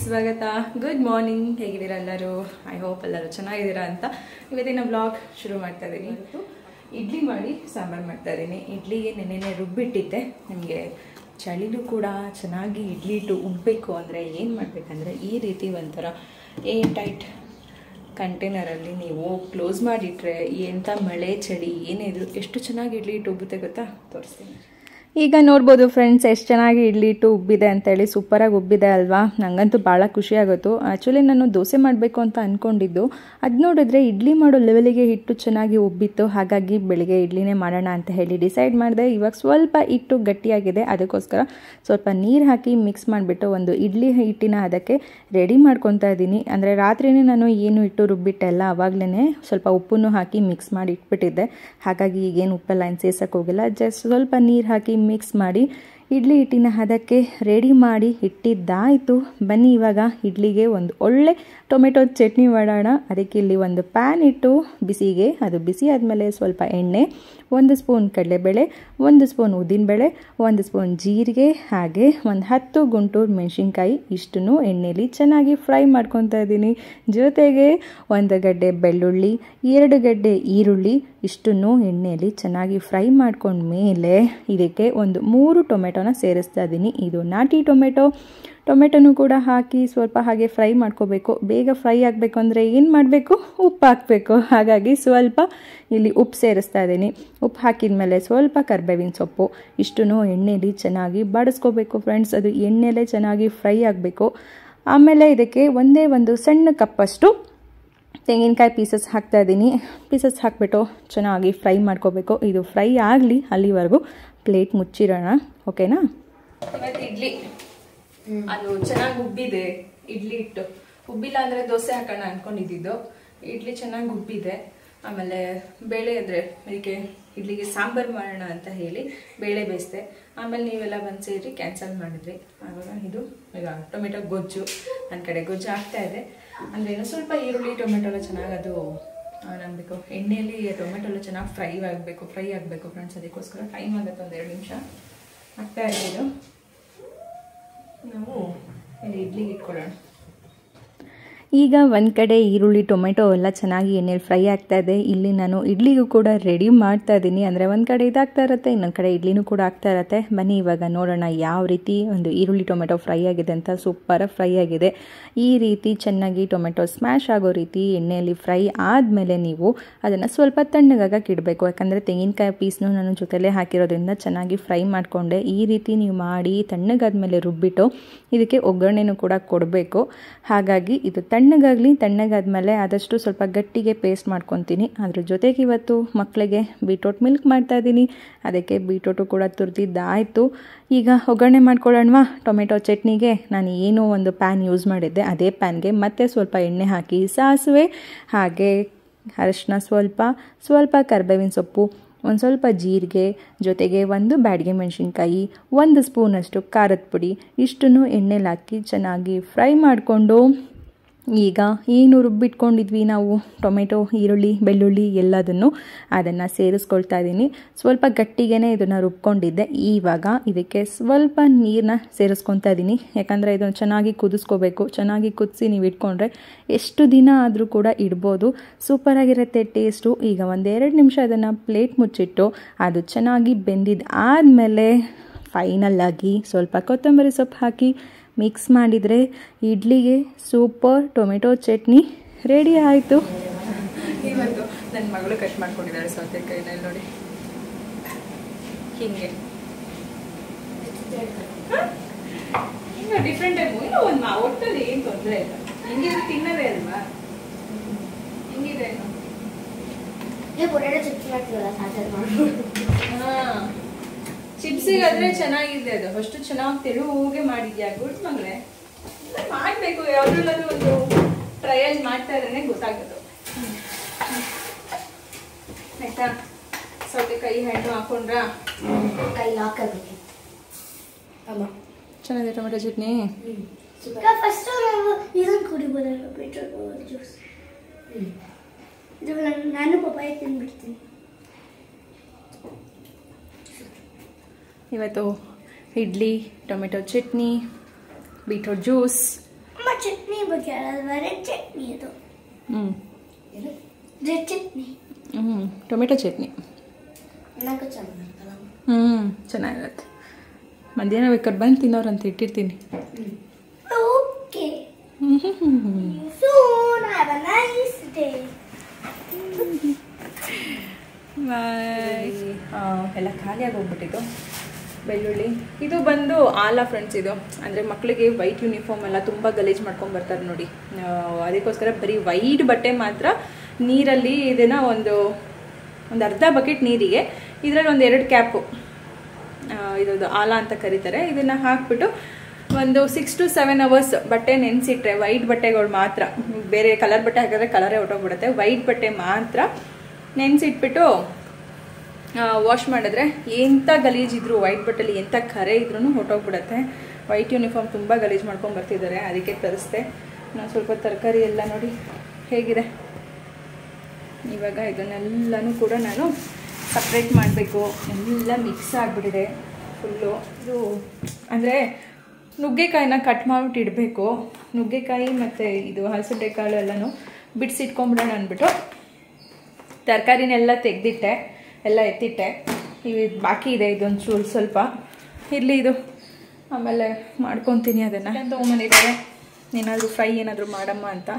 ಸ್ವಾಗತ good morning ಹೇಗಿದ್ದೀರಾ ಎಲ್ಲರೂ ಐ ಹೋಪ್ ಎಲ್ಲರೂ ಚೆನ್ನಾಗಿದ್ದೀರಾ ಅಂತ ಇವತ್ತಿನ ಬ್ಲಾಗ್ ಶುರು ಮಾಡ್ತಾ ಇದ್ದೀನಿ ಇವತ್ತು ಇಡ್ಲಿ ಮಾಡಿ ಸಾಂಬಾರು ಮಾಡ್ತಾ ಇದ್ದೀನಿ ಇಡ್ಲಿಗೆ ನೆನೆನೆ ರುಬ್ಬಿಟ್ಟಿದ್ದೆ ನಿಮಗೆ ಚಳಿಲೂ ಕೂಡ ಚೆನ್ನಾಗಿ ಇಡ್ಲಿ ಇಟ್ಟು ಉಬ್ಬೇಕು ಅಂದರೆ ಏನು ಮಾಡಬೇಕಂದ್ರೆ ಈ ರೀತಿ ಒಂಥರ ಏರ್ ಟೈಟ್ ಕಂಟೈನರಲ್ಲಿ ನೀವು ಕ್ಲೋಸ್ ಮಾಡಿಟ್ರೆ ಎಂಥ ಮಳೆ ಚಳಿ ಏನೇ ಇದ್ರು ಎಷ್ಟು ಚೆನ್ನಾಗಿ ಇಡ್ಲಿ ಇಟ್ಟು ಉಬ್ಬುತ್ತೆ ಗೊತ್ತಾ ತೋರಿಸ್ತೀನಿ ಈಗ ನೋಡ್ಬೋದು ಫ್ರೆಂಡ್ಸ್ ಎಷ್ಟು ಚೆನ್ನಾಗಿ ಇಡ್ಲಿ ಇಟ್ಟು ಉಬ್ಬಿದೆ ಅಂತೇಳಿ ಸೂಪರಾಗಿ ಉಬ್ಬಿದೆ ಅಲ್ವಾ ನನಗಂತೂ ಭಾಳ ಖುಷಿ ಆಗೋತು ಆ್ಯಕ್ಚುಲಿ ನಾನು ದೋಸೆ ಮಾಡಬೇಕು ಅಂತ ಅಂದ್ಕೊಂಡಿದ್ದು ಅದು ನೋಡಿದ್ರೆ ಇಡ್ಲಿ ಮಾಡೋ ಲೆವೆಲಿಗೆ ಹಿಟ್ಟು ಚೆನ್ನಾಗಿ ಉಬ್ಬಿತ್ತು ಹಾಗಾಗಿ ಬೆಳಿಗ್ಗೆ ಇಡ್ಲಿನೇ ಮಾಡೋಣ ಅಂತ ಹೇಳಿ ಡಿಸೈಡ್ ಮಾಡಿದೆ ಇವಾಗ ಸ್ವಲ್ಪ ಹಿಟ್ಟು ಗಟ್ಟಿಯಾಗಿದೆ ಅದಕ್ಕೋಸ್ಕರ ಸ್ವಲ್ಪ ನೀರು ಹಾಕಿ ಮಿಕ್ಸ್ ಮಾಡಿಬಿಟ್ಟು ಒಂದು ಇಡ್ಲಿ ಹಿಟ್ಟಿನ ಅದಕ್ಕೆ ರೆಡಿ ಮಾಡ್ಕೊತಾ ಇದ್ದೀನಿ ಅಂದರೆ ರಾತ್ರಿನೇ ನಾನು ಏನು ಇಟ್ಟು ರುಬ್ಬಿಟ್ಟೆಲ್ಲ ಆವಾಗಲೇ ಸ್ವಲ್ಪ ಉಪ್ಪನ್ನು ಹಾಕಿ ಮಿಕ್ಸ್ ಮಾಡಿ ಇಟ್ಬಿಟ್ಟಿದ್ದೆ ಹಾಗಾಗಿ ಈಗೇನು ಉಪ್ಪೆಲ್ಲ ಏನು ಸೇರ್ಸಕ್ಕೆ ಹೋಗಿಲ್ಲ ಜಸ್ಟ್ ಸ್ವಲ್ಪ ನೀರು ಹಾಕಿ ಮಿಕ್ಸ್ ಮಾಡಿ ಇಡ್ಲಿ ಹಿಟ್ಟಿನ ಹದಕ್ಕೆ ರೆಡಿ ಮಾಡಿ ಇಟ್ಟಿದ್ದಾಯಿತು ಬನ್ನಿ ಇವಾಗ ಇಡ್ಲಿಗೆ ಒಂದು ಒಳ್ಳೆ ಟೊಮೆಟೊ ಚಟ್ನಿ ಮಾಡೋಣ ಅದಕ್ಕೆ ಇಲ್ಲಿ ಒಂದು ಪ್ಯಾನ್ ಇಟ್ಟು ಬಿಸಿಗೆ ಅದು ಬಿಸಿ ಆದಮೇಲೆ ಸ್ವಲ್ಪ ಎಣ್ಣೆ ಒಂದು ಸ್ಪೂನ್ ಕಡಲೆಬೇಳೆ ಒಂದು ಸ್ಪೂನ್ ಉದ್ದಿನಬೇಳೆ ಒಂದು ಸ್ಪೂನ್ ಜೀರಿಗೆ ಹಾಗೆ ಒಂದು ಹತ್ತು ಗುಂಟೂರು ಮೆಣಸಿನ್ಕಾಯಿ ಇಷ್ಟನ್ನು ಎಣ್ಣೆಯಲ್ಲಿ ಚೆನ್ನಾಗಿ ಫ್ರೈ ಮಾಡ್ಕೊತಾ ಇದ್ದೀನಿ ಜೊತೆಗೆ ಒಂದು ಗಡ್ಡೆ ಬೆಳ್ಳುಳ್ಳಿ ಎರಡು ಗಡ್ಡೆ ಈರುಳ್ಳಿ ಇಷ್ಟನ್ನು ಎಣ್ಣೆಯಲ್ಲಿ ಚೆನ್ನಾಗಿ ಫ್ರೈ ಮಾಡ್ಕೊಂಡ ಮೇಲೆ ಇದಕ್ಕೆ ಒಂದು ಮೂರು ಟೊಮೆಟೊನ ಸೇರಿಸ್ತಾ ಇದ್ದೀನಿ ಇದು ನಾಟಿ ಟೊಮೆಟೊ ಟೊಮೆಟೊನು ಕೂಡ ಹಾಕಿ ಸ್ವಲ್ಪ ಹಾಗೆ ಫ್ರೈ ಮಾಡ್ಕೋಬೇಕು ಬೇಗ ಫ್ರೈ ಆಗಬೇಕು ಅಂದರೆ ಏನು ಮಾಡಬೇಕು ಉಪ್ಪು ಹಾಕಬೇಕು ಹಾಗಾಗಿ ಸ್ವಲ್ಪ ಇಲ್ಲಿ ಉಪ್ಪು ಸೇರಿಸ್ತಾ ಇದ್ದೀನಿ ಉಪ್ಪು ಹಾಕಿದ ಮೇಲೆ ಸ್ವಲ್ಪ ಕರ್ಬೇವಿನ ಸೊಪ್ಪು ಇಷ್ಟನ್ನು ಎಣ್ಣೆಯಲ್ಲಿ ಚೆನ್ನಾಗಿ ಬಾಡಿಸ್ಕೋಬೇಕು ಫ್ರೆಂಡ್ಸ್ ಅದು ಎಣ್ಣೆಲೇ ಚೆನ್ನಾಗಿ ಫ್ರೈ ಆಗಬೇಕು ಆಮೇಲೆ ಇದಕ್ಕೆ ಒಂದೇ ಒಂದು ಸಣ್ಣ ಕಪ್ಪಷ್ಟು ತೆಂಗಿನಕಾಯಿ ಪೀಸಸ್ ಹಾಕ್ತಾ ಇದ್ದೀನಿ ಪೀಸಸ್ ಹಾಕ್ಬಿಟ್ಟು ಚೆನ್ನಾಗಿ ಫ್ರೈ ಮಾಡ್ಕೋಬೇಕು ಇದು ಫ್ರೈ ಆಗಲಿ ಅಲ್ಲಿವರೆಗೂ ಪ್ಲೇಟ್ ಮುಚ್ಚಿರೋಣ ಓಕೆನಾ ಇವತ್ತು ಇಡ್ಲಿ ಅದು ಚೆನ್ನಾಗಿ ಉಬ್ಬಿದೆ ಇಡ್ಲಿ ಇಟ್ಟು ಉಬ್ಬಿಲ್ಲ ಅಂದರೆ ದೋಸೆ ಹಾಕೋಣ ಅಂದ್ಕೊಂಡಿದ್ದು ಇಡ್ಲಿ ಚೆನ್ನಾಗಿ ಉಬ್ಬಿದೆ ಆಮೇಲೆ ಬೇಳೆ ಅಂದರೆ ಇದಕ್ಕೆ ಇಡ್ಲಿಗೆ ಸಾಂಬಾರು ಮಾಡೋಣ ಅಂತ ಹೇಳಿ ಬೇಳೆ ಬೇಯಿಸಿದೆ ಆಮೇಲೆ ನೀವೆಲ್ಲ ಬಂದು ಸೇರಿ ಕ್ಯಾನ್ಸಲ್ ಮಾಡಿದ್ರಿ ಆವಾಗ ಇದು ಈಗ ಟೊಮೆಟೊ ಗೊಜ್ಜು ನನ್ನ ಕಡೆ ಗೊಜ್ಜು ಆಗ್ತಾ ಇದೆ ಅಂದರೆ ಏನು ಸ್ವಲ್ಪ ಈರುಳ್ಳಿ ಟೊಮೆಟೊ ಎಲ್ಲ ಚೆನ್ನಾಗಿ ಅದು ನಮ್ಬೇಕು ಎಣ್ಣೆಯಲ್ಲಿ ಟೊಮೆಟೊ ಎಲ್ಲ ಚೆನ್ನಾಗಿ ಫ್ರೈ ಆಗಬೇಕು ಫ್ರೈ ಆಗಬೇಕು ಫ್ರೆಂಡ್ಸ್ ಅದಕ್ಕೋಸ್ಕರ ಟೈಮ್ ಆಗುತ್ತೆ ಒಂದು ಎರಡು ನಿಮಿಷ ಆಗ್ತಾ ಇದ್ದು ನಾವು ಇಲ್ಲಿ ಇಡ್ಲಿಗೆ ಇಟ್ಕೊಳ್ಳೋಣ ಈಗ ಒಂದು ಕಡೆ ಈರುಳ್ಳಿ ಟೊಮೆಟೊ ಎಲ್ಲ ಚೆನ್ನಾಗಿ ಎಣ್ಣೆಲಿ ಫ್ರೈ ಆಗ್ತಾ ಇದೆ ಇಲ್ಲಿ ನಾನು ಇಡ್ಲಿಗೂ ಕೂಡ ರೆಡಿ ಮಾಡ್ತಾ ಇದ್ದೀನಿ ಅಂದರೆ ಒಂದು ಕಡೆ ಇದಾಗ್ತಾ ಇರುತ್ತೆ ಇನ್ನೊಂದು ಕಡೆ ಇಡ್ಲಿನೂ ಕೂಡ ಆಗ್ತಾ ಇರುತ್ತೆ ಬನ್ನಿ ಇವಾಗ ನೋಡೋಣ ಯಾವ ರೀತಿ ಒಂದು ಈರುಳ್ಳಿ ಟೊಮೆಟೊ ಫ್ರೈ ಆಗಿದೆ ಅಂತ ಸೂಪರಾಗಿ ಫ್ರೈ ಆಗಿದೆ ಈ ರೀತಿ ಚೆನ್ನಾಗಿ ಟೊಮೆಟೊ ಸ್ಮ್ಯಾಶ್ ಆಗೋ ರೀತಿ ಎಣ್ಣೆಯಲ್ಲಿ ಫ್ರೈ ಆದಮೇಲೆ ನೀವು ಅದನ್ನು ಸ್ವಲ್ಪ ತಣ್ಣಗಾಗಕ್ಕೆ ಇಡಬೇಕು ಯಾಕಂದರೆ ತೆಂಗಿನಕಾಯಿ ಪೀಸ್ನು ನಾನು ಜೊತೆಲೇ ಹಾಕಿರೋದ್ರಿಂದ ಚೆನ್ನಾಗಿ ಫ್ರೈ ಮಾಡಿಕೊಂಡೆ ಈ ರೀತಿ ನೀವು ಮಾಡಿ ತಣ್ಣಗಾದ್ಮೇಲೆ ರುಬ್ಬಿಟ್ಟು ಇದಕ್ಕೆ ಒಗ್ಗರಣೆನೂ ಕೂಡ ಕೊಡಬೇಕು ಹಾಗಾಗಿ ಇದು ತಣ್ಣಗಾಗಲಿ ತಣ್ಣಗಾದ್ಮೇಲೆ ಆದಷ್ಟು ಸ್ವಲ್ಪ ಗಟ್ಟಿಗೆ ಪೇಸ್ಟ್ ಮಾಡ್ಕೊತೀನಿ ಅದ್ರ ಜೊತೆಗೆ ಇವತ್ತು ಮಕ್ಕಳಿಗೆ ಬೀಟ್ರೋಟ್ ಮಿಲ್ಕ್ ಮಾಡ್ತಾ ಇದ್ದೀನಿ ಅದಕ್ಕೆ ಬೀಟ್ರೋಟು ಕೂಡ ತುರಿದಿದ್ದಾಯಿತು ಈಗ ಒಗ್ಗರಣೆ ಮಾಡ್ಕೊಳ್ಳೋಣವಾ ಟೊಮೆಟೊ ಚಟ್ನಿಗೆ ನಾನು ಏನೋ ಒಂದು ಪ್ಯಾನ್ ಯೂಸ್ ಮಾಡಿದ್ದೆ ಅದೇ ಪ್ಯಾನ್ಗೆ ಮತ್ತೆ ಸ್ವಲ್ಪ ಎಣ್ಣೆ ಹಾಕಿ ಸಾಸಿವೆ ಹಾಗೆ ಅರಿಶಿನ ಸ್ವಲ್ಪ ಸ್ವಲ್ಪ ಕರ್ಬೇವಿನ ಸೊಪ್ಪು ಒಂದು ಸ್ವಲ್ಪ ಜೀರಿಗೆ ಜೊತೆಗೆ ಒಂದು ಬ್ಯಾಡಿಗೆ ಮೆಣಸಿನ್ಕಾಯಿ ಒಂದು ಸ್ಪೂನಷ್ಟು ಖಾರದ ಪುಡಿ ಇಷ್ಟನ್ನು ಎಣ್ಣೆಲಿ ಹಾಕಿ ಚೆನ್ನಾಗಿ ಫ್ರೈ ಮಾಡಿಕೊಂಡು ಈಗ ಏನು ರುಬ್ಬಿಟ್ಕೊಂಡಿದ್ವಿ ನಾವು ಟೊಮೆಟೊ ಈರುಳ್ಳಿ ಬೆಳ್ಳುಳ್ಳಿ ಎಲ್ಲದನ್ನು ಅದನ್ನು ಸೇರಿಸ್ಕೊಳ್ತಾ ಇದ್ದೀನಿ ಸ್ವಲ್ಪ ಗಟ್ಟಿಗೆ ಇದನ್ನು ರುಬ್ಕೊಂಡಿದ್ದೆ ಇವಾಗ ಇದಕ್ಕೆ ಸ್ವಲ್ಪ ನೀರನ್ನ ಸೇರಿಸ್ಕೊತಾ ಇದ್ದೀನಿ ಯಾಕಂದರೆ ಇದನ್ನು ಚೆನ್ನಾಗಿ ಕುದಿಸ್ಕೋಬೇಕು ಚೆನ್ನಾಗಿ ಕುದಿಸಿ ನೀವು ಇಟ್ಕೊಂಡ್ರೆ ಎಷ್ಟು ದಿನ ಆದರೂ ಕೂಡ ಇಡ್ಬೋದು ಸೂಪರಾಗಿರುತ್ತೆ ಟೇಸ್ಟು ಈಗ ಒಂದೆರಡು ನಿಮಿಷ ಅದನ್ನು ಪ್ಲೇಟ್ ಮುಚ್ಚಿಟ್ಟು ಅದು ಚೆನ್ನಾಗಿ ಬೆಂದಿದ್ದು ಆದಮೇಲೆ ಫೈನಲ್ಲಾಗಿ ಸ್ವಲ್ಪ ಕೊತ್ತಂಬರಿ ಸೊಪ್ಪು ಹಾಕಿ ಮಿಕ್ಸ್ ಮಾಡಿದರೆ ಇಡ್ಲಿಗೆ ಸೂಪರ್ ಟೊಮೆಟೊ ಚಟ್ನಿ ರೆಡಿ ಆಯಿತು ಇವತ್ತು ನನ್ನ ಮಗಳು ಕಟ್ ಮಾಡ್ಕೊಂಡಿದ್ದಾಳೆ ಸೌತೆಕಾಯಿನಲ್ಲಿ ನೋಡಿ ಹೀಗೆ ಹಿಂಗೆ ಡಿಫ್ರೆಂಟ್ ಟೈಮು ಇಲ್ಲ ಒಂದು ಮಾ ಒಟ್ಟಲ್ಲಿ ಏನು ತೊಂದರೆ ಇಲ್ಲ ಹಿಂಗಿದ್ರೆ ತಿನ್ನೋದೇ ಅಲ್ವಾ ಹಿಂಗಿದೆ ಪೊಟ್ಯಾಟೊ ಚಿಪ್ಸ್ ಮಾಡ್ತೀವಲ್ಲ ಸಾಂಬಾರ್ ಮಾಡ್ಬೋದು ಹಾಂ ಚಿಪ್ಸಿಗಾದ್ರೆ ಚೆನ್ನಾಗಿದೆ ಅದು ಅಷ್ಟು ಚೆನ್ನಾಗಿ ತೆಳುಗೆ ಮಾಡಿದ್ಯಾ ಗುಡ್ ಮಗಳೇ ಮಾಡಬೇಕು ಯಾವ್ದ್ರಲ್ಲಾದ್ರೂ ಒಂದು ಟ್ರಯಲ್ ಮಾಡ್ತಾ ಇದ್ರೆ ಗೊತ್ತಾಗೋದು ಆಯ್ತಾ ಸೌತೆಕಾಯಿ ಹಣ್ಣು ಹಾಕೊಂಡ್ರ ಕೈ ಲಾಕ್ ಆಗಬೇಕು ಅಮ್ಮ ಚೆನ್ನಾಗಿದೆ ಟೊಮೆಟೊ ಚಟ್ನಿ ಫಸ್ಟ್ ನಾವು ಇದನ್ನು ಕುಡಿಬೋದಲ್ಲ ಬೀಟ್ರೂಟ್ ಜ್ಯೂಸ್ ಇದು ನಾನು- ನಾನು ಪಪ್ಪಾಯ ತಿಂದ್ಬಿಡ್ತೀನಿ ಇವತ್ತು idli tomato chutney beetroot juice ಅಮ್ಮ ಚಟ್ನಿ ಬಗ್ಗೆ ಹೇಳಲ್ವಾ ರೆಡ್ ಚಟ್ನಿ ಅದು ಹ್ಞೂ ರೆಡ್ ಚಟ್ನಿ ಹ್ಞೂ ಟೊಮೆಟೊ ಚಟ್ನಿ ನನಗೂ ಚೆನ್ನಾಗಿರುತ್ತಲ್ಲ ಹ್ಞೂ ಚೆನ್ನಾಗಿರುತ್ತೆ ಮಧ್ಯಾಹ್ನ ಬೇಕಾದ್ರೆ ಬಂದು ತಿನ್ನೋರಂತ ಇಟ್ಟಿರ್ತೀನಿ okay Soon have a nice day. Bye ಎಲ್ಲ ಖಾಲಿಯಾಗಿ ಹೋಗ್ಬಿಟ್ಟಿತ್ತು ಬೆಳ್ಳುಳ್ಳಿ ಇದು ಬಂದು ಆಲ ಫ್ರೆಂಡ್ಸ್ ಇದು ಅಂದರೆ ಮಕ್ಕಳಿಗೆ ವೈಟ್ ಯೂನಿಫಾರ್ಮ್ ಎಲ್ಲ ತುಂಬ ಗಲೀಜು ಮಾಡ್ಕೊಂಡು ಬರ್ತಾರೆ ನೋಡಿ ಆ, ಅದಕ್ಕೋಸ್ಕರ ಬರೀ ವೈಟ್ ಬಟ್ಟೆ ಮಾತ್ರ ನೀರಲ್ಲಿ ಇದನ್ನು ಒಂದು ಒಂದು ಅರ್ಧ ಬಕೆಟ್ ನೀರಿಗೆ ಇದರಲ್ಲಿ ಒಂದು ಎರಡು ಕ್ಯಾಪು ಇದು ಆಲ ಅಂತ ಕರೀತಾರೆ ಇದನ್ನು ಹಾಕ್ಬಿಟ್ಟು ಒಂದು ಸಿಕ್ಸ್ ಟು ಸೆವೆನ್ ಅವರ್ಸ್ ಬಟ್ಟೆ ನೆನೆಸಿಟ್ರೆ ವೈಟ್ ಬಟ್ಟೆಗಳು ಮಾತ್ರ ಬೇರೆ ಕಲರ್ ಬಟ್ಟೆ ಹಾಕಿದ್ರೆ ಕಲರೇ ಹೊಟ್ಟೋಗ್ಬಿಡುತ್ತೆ ವೈಟ್ ಬಟ್ಟೆ ಮಾತ್ರ ನೆನೆಸಿಟ್ಬಿಟ್ಟು ವಾಶ್ ಮಾಡಿದ್ರೆ ಎಂಥ ಗಲೀಜಿದ್ರು ವೈಟ್ ಬಟ್ಟೆಲಿ ಎಂಥ ಕರೆ ಇದ್ರೂ ಹೊಟ್ಟೋಗ್ಬಿಡುತ್ತೆ ವೈಟ್ ಯೂನಿಫಾರ್ಮ್ ತುಂಬ ಗಲೀಜು ಮಾಡ್ಕೊಂಡು ಬರ್ತಿದ್ದಾರೆ ಅದಕ್ಕೆ ತರಿಸ್ದೆ ನಾನು ಸ್ವಲ್ಪ ತರಕಾರಿ ಎಲ್ಲ ನೋಡಿ ಹೇಗಿದೆ ಇವಾಗ ಇದನ್ನೆಲ್ಲನೂ ಕೂಡ ನಾನು ಸಪ್ರೇಟ್ ಮಾಡಬೇಕು ಎಲ್ಲ ಮಿಕ್ಸ್ ಆಗಿಬಿಟ್ಟಿದೆ ಫುಲ್ಲು ಇದು ಅಂದರೆ ನುಗ್ಗೆಕಾಯಿನ ಕಟ್ ಮಾಡಿಬಿಟ್ಟು ಇಡಬೇಕು ನುಗ್ಗೆಕಾಯಿ ಮತ್ತು ಇದು ಹಲಸಂಡೆ ಕಾಳು ಎಲ್ಲನೂ ಬಿಡಿಸಿಟ್ಕೊಂಬಿಡೋಣ ಅಂದ್ಬಿಟ್ಟು ತರಕಾರಿನೆಲ್ಲ ತೆಗೆದಿಟ್ಟೆ ಎಲ್ಲ ಎತ್ತಿಟ್ಟೆ ಇವು ಬಾಕಿ ಇದೆ ಇದೊಂದು ಚೂರು ಸ್ವಲ್ಪ ಇರಲಿ ಇದು ಆಮೇಲೆ ಮಾಡ್ಕೊತೀನಿ ಅದನ್ನು ತೊಗೊಂಬಂದಿದ್ದಾರೆ ಏನಾದರೂ ಫ್ರೈ ಏನಾದರೂ ಮಾಡಮ್ಮ ಅಂತ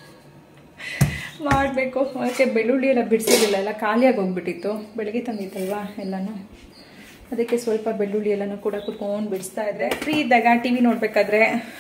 ಮಾಡಬೇಕು ಅದಕ್ಕೆ ಬೆಳ್ಳುಳ್ಳಿ ಎಲ್ಲ ಬಿಡಿಸಿರಲಿಲ್ಲ ಎಲ್ಲ ಖಾಲಿಯಾಗಿ ಹೋಗ್ಬಿಟ್ಟಿತ್ತು ಬೆಳಗ್ಗೆ ತಂದಿತ್ತಲ್ವಾ ಎಲ್ಲನೂ ಅದಕ್ಕೆ ಸ್ವಲ್ಪ ಬೆಳ್ಳುಳ್ಳಿ ಎಲ್ಲನೂ ಕೂಡ ಕುತ್ಕೊಂಡು ಬಿಡಿಸ್ತಾ ಇದ್ದೆ ಫ್ರೀ ಇದ್ದಾಗ ಟಿ ವಿ ನೋಡಬೇಕಾದ್ರೆ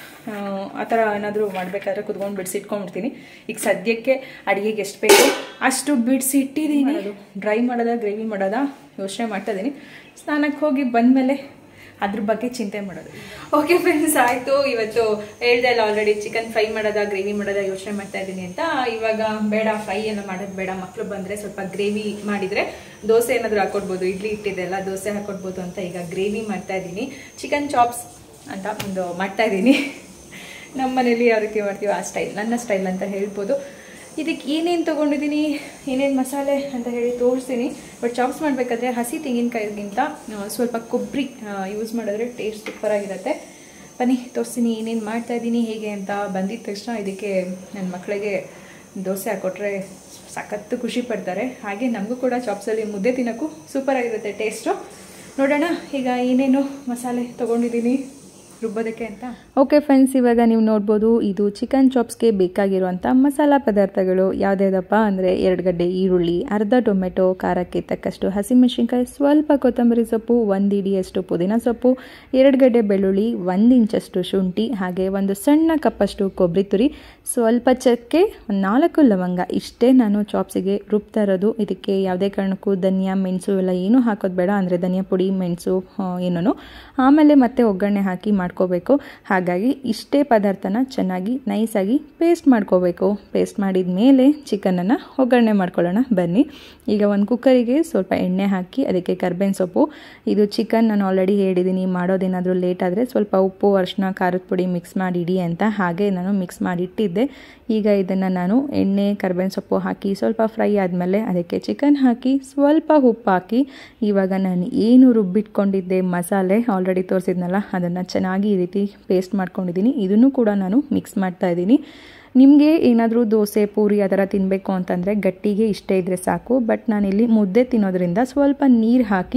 ಆ ಥರ ಏನಾದರೂ ಮಾಡಬೇಕಾದ್ರೆ ಕುತ್ಕೊಂಡು ಬಿಡಿಸಿಟ್ಕೊಂಡ್ಬಿಡ್ತೀನಿ ಈಗ ಸದ್ಯಕ್ಕೆ ಅಡುಗೆಗೆ ಎಷ್ಟು ಬೇಕು ಅಷ್ಟು ಬಿಡಿಸಿಟ್ಟಿದ್ದೀನಿ ಡ್ರೈ ಮಾಡೋದಾ ಗ್ರೇವಿ ಮಾಡೋದಾ ಯೋಚನೆ ಮಾಡ್ತಾ ಇದ್ದೀನಿ ಸ್ನಾನಕ್ಕೆ ಹೋಗಿ ಬಂದಮೇಲೆ ಅದ್ರ ಬಗ್ಗೆ ಚಿಂತೆ ಮಾಡೋದು ಓಕೆ ಫ್ರೆಂಡ್ಸ್ ಆಯಿತು ಇವತ್ತು ಹೇಳ್ದೆ ಅಲ್ಲ ಆಲ್ರೆಡಿ ಚಿಕನ್ ಫ್ರೈ ಮಾಡೋದಾ ಗ್ರೇವಿ ಮಾಡೋದಾ ಯೋಚನೆ ಮಾಡ್ತಾ ಇದ್ದೀನಿ ಅಂತ ಇವಾಗ ಬೇಡ ಫ್ರೈ ಎಲ್ಲ ಮಾಡೋದು ಬೇಡ ಮಕ್ಕಳು ಬಂದರೆ ಸ್ವಲ್ಪ ಗ್ರೇವಿ ಮಾಡಿದರೆ ದೋಸೆ ಏನಾದರೂ ಹಾಕೊಡ್ಬೋದು ಇಡ್ಲಿ ಇಟ್ಟಿದ್ದೆಲ್ಲ ದೋಸೆ ಹಾಕೊಡ್ಬೋದು ಅಂತ ಈಗ ಗ್ರೇವಿ ಮಾಡ್ತಾ ಇದ್ದೀನಿ ಚಿಕನ್ ಚಾಪ್ಸ್ ಅಂತ ಒಂದು ಮಾಡ್ತಾ ಇದ್ದೀನಿ ನಮ್ಮ ಮನೇಲಿ ಯಾವ ರೀತಿ ಮಾಡ್ತೀವೋ ಆ ಸ್ಟೈಲ್ ನನ್ನ ಸ್ಟೈಲ್ ಅಂತ ಹೇಳ್ಬೋದು ಇದಕ್ಕೆ ಏನೇನು ತೊಗೊಂಡಿದ್ದೀನಿ ಏನೇನು ಮಸಾಲೆ ಅಂತ ಹೇಳಿ ತೋರಿಸ್ತೀನಿ ಬಟ್ ಚಾಪ್ಸ್ ಮಾಡಬೇಕಾದ್ರೆ ಹಸಿ ತೆಂಗಿನಕಾಯಿಗಿಂತ ಆ, ಸ್ವಲ್ಪ ಕೊಬ್ಬರಿ ಯೂಸ್ ಮಾಡಿದ್ರೆ ಟೇಸ್ಟ್ ಸೂಪರಾಗಿರುತ್ತೆ ಬನ್ನಿ ತೋರಿಸ್ತೀನಿ ಏನೇನು ಮಾಡ್ತಾ ಇದ್ದೀನಿ ಹೇಗೆ ಅಂತ ಬಂದಿದ ತಕ್ಷಣ ಇದಕ್ಕೆ ನನ್ನ ಮಕ್ಕಳಿಗೆ ದೋಸೆ ಹಾಕೊಟ್ರೆ ಸಖತ್ತು ಖುಷಿ ಪಡ್ತಾರೆ ಹಾಗೆ ನಮಗೂ ಕೂಡ ಚಾಪ್ಸಲ್ಲಿ ಮುದ್ದೆ ತಿನ್ನೋಕ್ಕೂ ಸೂಪರಾಗಿರುತ್ತೆ ಟೇಸ್ಟು ನೋಡೋಣ ಈಗ ಏನೇನು ಮಸಾಲೆ ತೊಗೊಂಡಿದ್ದೀನಿ ರುಬ್ಬೋದಕ್ಕೆ ಅಂತ ಓಕೆ ಫ್ರೆಂಡ್ಸ್ ಇವಾಗ ನೀವು ನೋಡ್ಬೋದು ಇದು ಚಿಕನ್ ಚಾಪ್ಸ್ಗೆ ಬೇಕಾಗಿರುವಂಥ ಮಸಾಲ ಪದಾರ್ಥಗಳು ಯಾವುದ್ಯಾವುದಪ್ಪ ಅಂದರೆ ಎರಡು ಗಡ್ಡೆ ಈರುಳ್ಳಿ ಅರ್ಧ ಟೊಮೆಟೊ ಖಾರಕ್ಕೆ ತಕ್ಕಷ್ಟು ಹಸಿಮೆಣಸಿನ್ಕಾಯಿ ಸ್ವಲ್ಪ ಕೊತ್ತಂಬರಿ ಸೊಪ್ಪು ಒಂದು ಇಡಿಯಷ್ಟು ಪುದೀನ ಸೊಪ್ಪು ಎರಡು ಗಡ್ಡೆ ಬೆಳ್ಳುಳ್ಳಿ ಒಂದು ಇಂಚಷ್ಟು ಶುಂಠಿ ಹಾಗೆ ಒಂದು ಸಣ್ಣ ಕಪ್ಪಷ್ಟು ಕೊಬ್ಬರಿ ತುರಿ ಸ್ವಲ್ಪ ಚಕ್ಕೆ ಒಂದು ನಾಲ್ಕು ಲವಂಗ ಇಷ್ಟೇ ನಾನು ಚಾಪ್ಸಿಗೆ ರುಬ್ತಾ ಇರೋದು ಇದಕ್ಕೆ ಯಾವುದೇ ಕಾರಣಕ್ಕೂ ಧನಿಯಾ ಮೆಣಸು ಎಲ್ಲ ಏನೂ ಹಾಕೋದು ಬೇಡ ಅಂದರೆ ಧನಿಯಾ ಪುಡಿ ಮೆಣಸು ಏನೂ ಆಮೇಲೆ ಮತ್ತೆ ಒಗ್ಗರಣೆ ಹಾಕಿ ಮಾಡ್ಕೋಬೇಕು ಹಾಗಾಗಿ ಇಷ್ಟೇ ಪದಾರ್ಥನ ಚೆನ್ನಾಗಿ ನೈಸಾಗಿ ಪೇಸ್ಟ್ ಮಾಡ್ಕೋಬೇಕು ಪೇಸ್ಟ್ ಮಾಡಿದ ಮೇಲೆ ಚಿಕನನ್ನು ಒಗ್ಗರಣೆ ಮಾಡ್ಕೊಳ್ಳೋಣ ಬನ್ನಿ ಈಗ ಒಂದು ಕುಕ್ಕರಿಗೆ ಸ್ವಲ್ಪ ಎಣ್ಣೆ ಹಾಕಿ ಅದಕ್ಕೆ ಕರ್ಬೇವಿನ ಸೊಪ್ಪು ಇದು ಚಿಕನ್ ನಾನು ಆಲ್ರೆಡಿ ಹೇಳಿದ್ದೀನಿ ಮಾಡೋದೇನಾದರೂ ಲೇಟ್ ಆದರೆ ಸ್ವಲ್ಪ ಉಪ್ಪು ಅರಿಶಿನ ಖಾರದ ಪುಡಿ ಮಿಕ್ಸ್ ಮಾಡಿ ಇಡಿ ಅಂತ ಹಾಗೆ ನಾನು ಮಿಕ್ಸ್ ಮಾಡಿ ಇಟ್ಟಿದ್ದೆ ಈಗ ಇದನ್ನು ನಾನು ಎಣ್ಣೆ ಕರ್ಬೇವಿನ ಸೊಪ್ಪು ಹಾಕಿ ಸ್ವಲ್ಪ ಫ್ರೈ ಆದಮೇಲೆ ಅದಕ್ಕೆ ಚಿಕನ್ ಹಾಕಿ ಸ್ವಲ್ಪ ಉಪ್ಪು ಹಾಕಿ ಇವಾಗ ನಾನು ಏನು ರುಬ್ಬಿಟ್ಕೊಂಡಿದ್ದೆ ಮಸಾಲೆ ಆಲ್ರೆಡಿ ತೋರಿಸಿದ್ನಲ್ಲ ಅದನ್ನು ಚೆನ್ನಾಗಿ ಈ ರೀತಿ ಪೇಸ್ಟ್ ಮಾಡ್ಕೊಂಡಿದ್ದೀನಿ ಇದನ್ನು ಕೂಡ ನಾನು ಮಿಕ್ಸ್ ಮಾಡ್ತಾ ಇದ್ದೀನಿ ನಿಮಗೆ ಏನಾದರೂ ದೋಸೆ ಪೂರಿ ಆ ಥರ ತಿನ್ನಬೇಕು ಅಂತಂದರೆ ಗಟ್ಟಿಗೆ ಇಷ್ಟೇ ಇದ್ದರೆ ಸಾಕು ಬಟ್ ನಾನಿಲ್ಲಿ ಮುದ್ದೆ ತಿನ್ನೋದ್ರಿಂದ ಸ್ವಲ್ಪ ನೀರು ಹಾಕಿ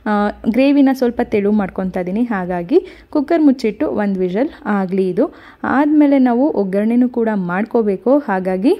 ಗ್ರೇವಿನ ಸ್ವಲ್ಪ ತೆಳು ಮಾಡ್ಕೊತಾ ಇದ್ದೀನಿ ಹಾಗಾಗಿ ಕುಕ್ಕರ್ ಮುಚ್ಚಿಟ್ಟು ಒಂದು ವಿಷಲ್ ಆಗಲಿ ಇದು ಆದಮೇಲೆ ನಾವು ಒಗ್ಗರಣೆನೂ ಕೂಡ ಮಾಡ್ಕೋಬೇಕು ಹಾಗಾಗಿ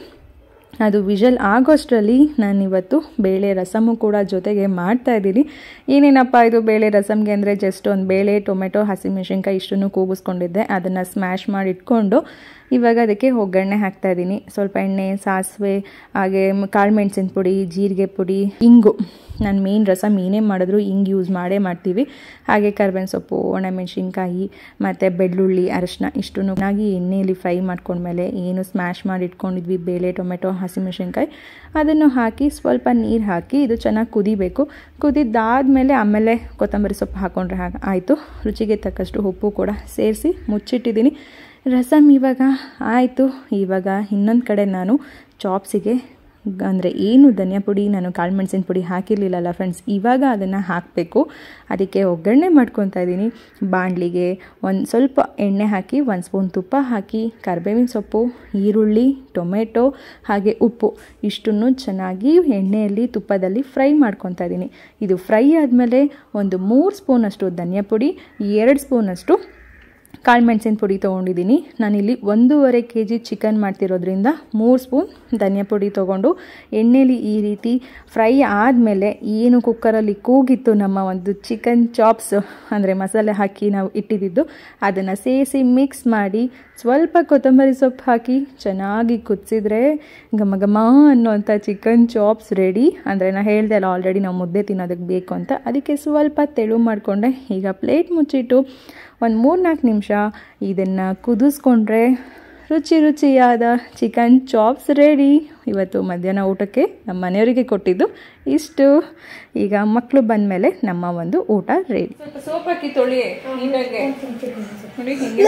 ಅದು ವಿಷಲ್ ಆಗೋಷ್ಟರಲ್ಲಿ ನಾನಿವತ್ತು ಬೇಳೆ ರಸಮು ಕೂಡ ಜೊತೆಗೆ ಮಾಡ್ತಾ ಇದ್ದೀನಿ ಏನೇನಪ್ಪ ಇದು ಬೇಳೆ ರಸಮ್ಗೆ ಅಂದರೆ ಜಸ್ಟ್ ಒಂದು ಬೇಳೆ ಟೊಮೆಟೊ ಹಸಿಮೆಣಸಿನ್ಕಾಯಿ ಇಷ್ಟನ್ನು ಕೂಗಿಸ್ಕೊಂಡಿದ್ದೆ ಅದನ್ನು ಸ್ಮ್ಯಾಶ್ ಮಾಡಿ ಇಟ್ಕೊಂಡು ಇವಾಗ ಅದಕ್ಕೆ ಒಗ್ಗರಣೆ ಹಾಕ್ತಾ ಇದ್ದೀನಿ ಸ್ವಲ್ಪ ಎಣ್ಣೆ ಸಾಸಿವೆ ಹಾಗೆ ಕಾಳು ಮೆಣಸಿನ ಪುಡಿ ಜೀರಿಗೆ ಪುಡಿ ಇಂಗು ನಾನು ಮೇನ್ ರಸಮ್ ಏನೇ ಮಾಡಿದ್ರು ಹಿಂಗೆ ಯೂಸ್ ಮಾಡೇ ಮಾಡ್ತೀವಿ ಹಾಗೆ ಕರ್ಬೇವಿನ ಸೊಪ್ಪು ಒಣಮೆಣಸಿನ್ಕಾಯಿ ಮತ್ತು ಬೆಳ್ಳುಳ್ಳಿ ಅರಶಿನ ಇಷ್ಟು ಚೆನ್ನಾಗಿ ಎಣ್ಣೆಯಲ್ಲಿ ಫ್ರೈ ಮಾಡ್ಕೊಂಡ್ಮೇಲೆ ಏನು ಸ್ಮ್ಯಾಶ್ ಮಾಡಿ ಇಟ್ಕೊಂಡಿದ್ವಿ ಬೇಳೆ ಟೊಮೆಟೊ ಹಸಿಮೆಣಸಿನ್ಕಾಯಿ ಅದನ್ನು ಹಾಕಿ ಸ್ವಲ್ಪ ನೀರು ಹಾಕಿ ಇದು ಚೆನ್ನಾಗಿ ಕುದಿಬೇಕು ಕುದಿದ್ದಾದಮೇಲೆ ಆಮೇಲೆ ಕೊತ್ತಂಬರಿ ಸೊಪ್ಪು ಹಾಕ್ಕೊಂಡ್ರೆ ಹಾಗೆ ಆಯಿತು ರುಚಿಗೆ ತಕ್ಕಷ್ಟು ಉಪ್ಪು ಕೂಡ ಸೇರಿಸಿ ಮುಚ್ಚಿಟ್ಟಿದ್ದೀನಿ ರಸಮ್ ಇವಾಗ ಆಯಿತು ಇವಾಗ ಇನ್ನೊಂದು ಕಡೆ ನಾನು ಚಾಪ್ಸಿಗೆ ಅಂದರೆ ಏನು ಧನಿಯಾ ಪುಡಿ ನಾನು ಕಾಳು ಮೆಣಸಿನ ಪುಡಿ ಹಾಕಿರಲಿಲ್ಲಲ್ಲ ಫ್ರೆಂಡ್ಸ್ ಇವಾಗ ಅದನ್ನು ಹಾಕಬೇಕು ಅದಕ್ಕೆ ಒಗ್ಗರಣೆ ಮಾಡ್ಕೊತಾ ಇದ್ದೀನಿ ಬಾಣಲಿಗೆ ಒಂದು ಸ್ವಲ್ಪ ಎಣ್ಣೆ ಹಾಕಿ ಒಂದು ಸ್ಪೂನ್ ತುಪ್ಪ ಹಾಕಿ ಕರಿಬೇವಿನ ಸೊಪ್ಪು ಈರುಳ್ಳಿ ಟೊಮೆಟೊ ಹಾಗೆ ಉಪ್ಪು ಇಷ್ಟನ್ನು ಚೆನ್ನಾಗಿ ಎಣ್ಣೆಯಲ್ಲಿ ತುಪ್ಪದಲ್ಲಿ ಫ್ರೈ ಮಾಡ್ಕೊತಾ ಇದ್ದೀನಿ ಇದು ಫ್ರೈ ಆದಮೇಲೆ ಒಂದು ಮೂರು ಸ್ಪೂನಷ್ಟು ಧನಿಯಾ ಪುಡಿ ಎರಡು ಸ್ಪೂನಷ್ಟು ಕಾಳು ಮೆಣಸಿನ ಪುಡಿ ತೊಗೊಂಡಿದ್ದೀನಿ ನಾನಿಲ್ಲಿ ಒಂದೂವರೆ ಕೆ ಜಿ ಚಿಕನ್ ಮಾಡ್ತಿರೋದ್ರಿಂದ ಮೂರು ಸ್ಪೂನ್ ಧನಿಯಾ ಪುಡಿ ತೊಗೊಂಡು ಎಣ್ಣೆಲಿ ಈ ರೀತಿ ಫ್ರೈ ಆದಮೇಲೆ ಏನು ಕುಕ್ಕರಲ್ಲಿ ಕೂಗಿತ್ತು ನಮ್ಮ ಒಂದು ಚಿಕನ್ ಚಾಪ್ಸ್ ಅಂದರೆ ಮಸಾಲೆ ಹಾಕಿ ನಾವು ಇಟ್ಟಿದ್ದು ಅದನ್ನು ಸೇರಿಸಿ ಮಿಕ್ಸ್ ಮಾಡಿ ಸ್ವಲ್ಪ ಕೊತ್ತಂಬರಿ ಸೊಪ್ಪು ಹಾಕಿ ಚೆನ್ನಾಗಿ ಕುದಿಸಿದ್ರೆ ಘಮ ಘಮ ಅನ್ನೋಂಥ ಚಿಕನ್ ಚಾಪ್ಸ್ ರೆಡಿ ಅಂದರೆ ನಾನು ಹೇಳ್ದೆ ಅಲ್ಲ ಆಲ್ರೆಡಿ ನಾವು ಮುದ್ದೆ ತಿನ್ನೋದಕ್ಕೆ ಬೇಕು ಅಂತ ಅದಕ್ಕೆ ಸ್ವಲ್ಪ ತೆಳು ಮಾಡಿಕೊಂಡೆ ಈಗ ಪ್ಲೇಟ್ ಮುಚ್ಚಿಟ್ಟು ಒಂದು ಮೂರು ನಾಲ್ಕು ನಿಮಿಷ ಇದನ್ನು ಕುದಿಸ್ಕೊಂಡ್ರೆ ರುಚಿ ರುಚಿಯಾದ ಚಿಕನ್ ಚಾಪ್ಸ್ ರೆಡಿ ಇವತ್ತು ಮಧ್ಯಾಹ್ನ ಊಟಕ್ಕೆ ನಮ್ಮ ಮನೆಯವರಿಗೆ ಕೊಟ್ಟಿದ್ದು ಇಷ್ಟು ಈಗ ಮಕ್ಕಳು ಬಂದಮೇಲೆ ನಮ್ಮ ಒಂದು ಊಟ ರೆಡಿ ಸ್ವಲ್ಪ ಸೋಪ್ ಹಾಕಿ ತೊಳಿ ನೋಡಿ ಹಿಂಗೆ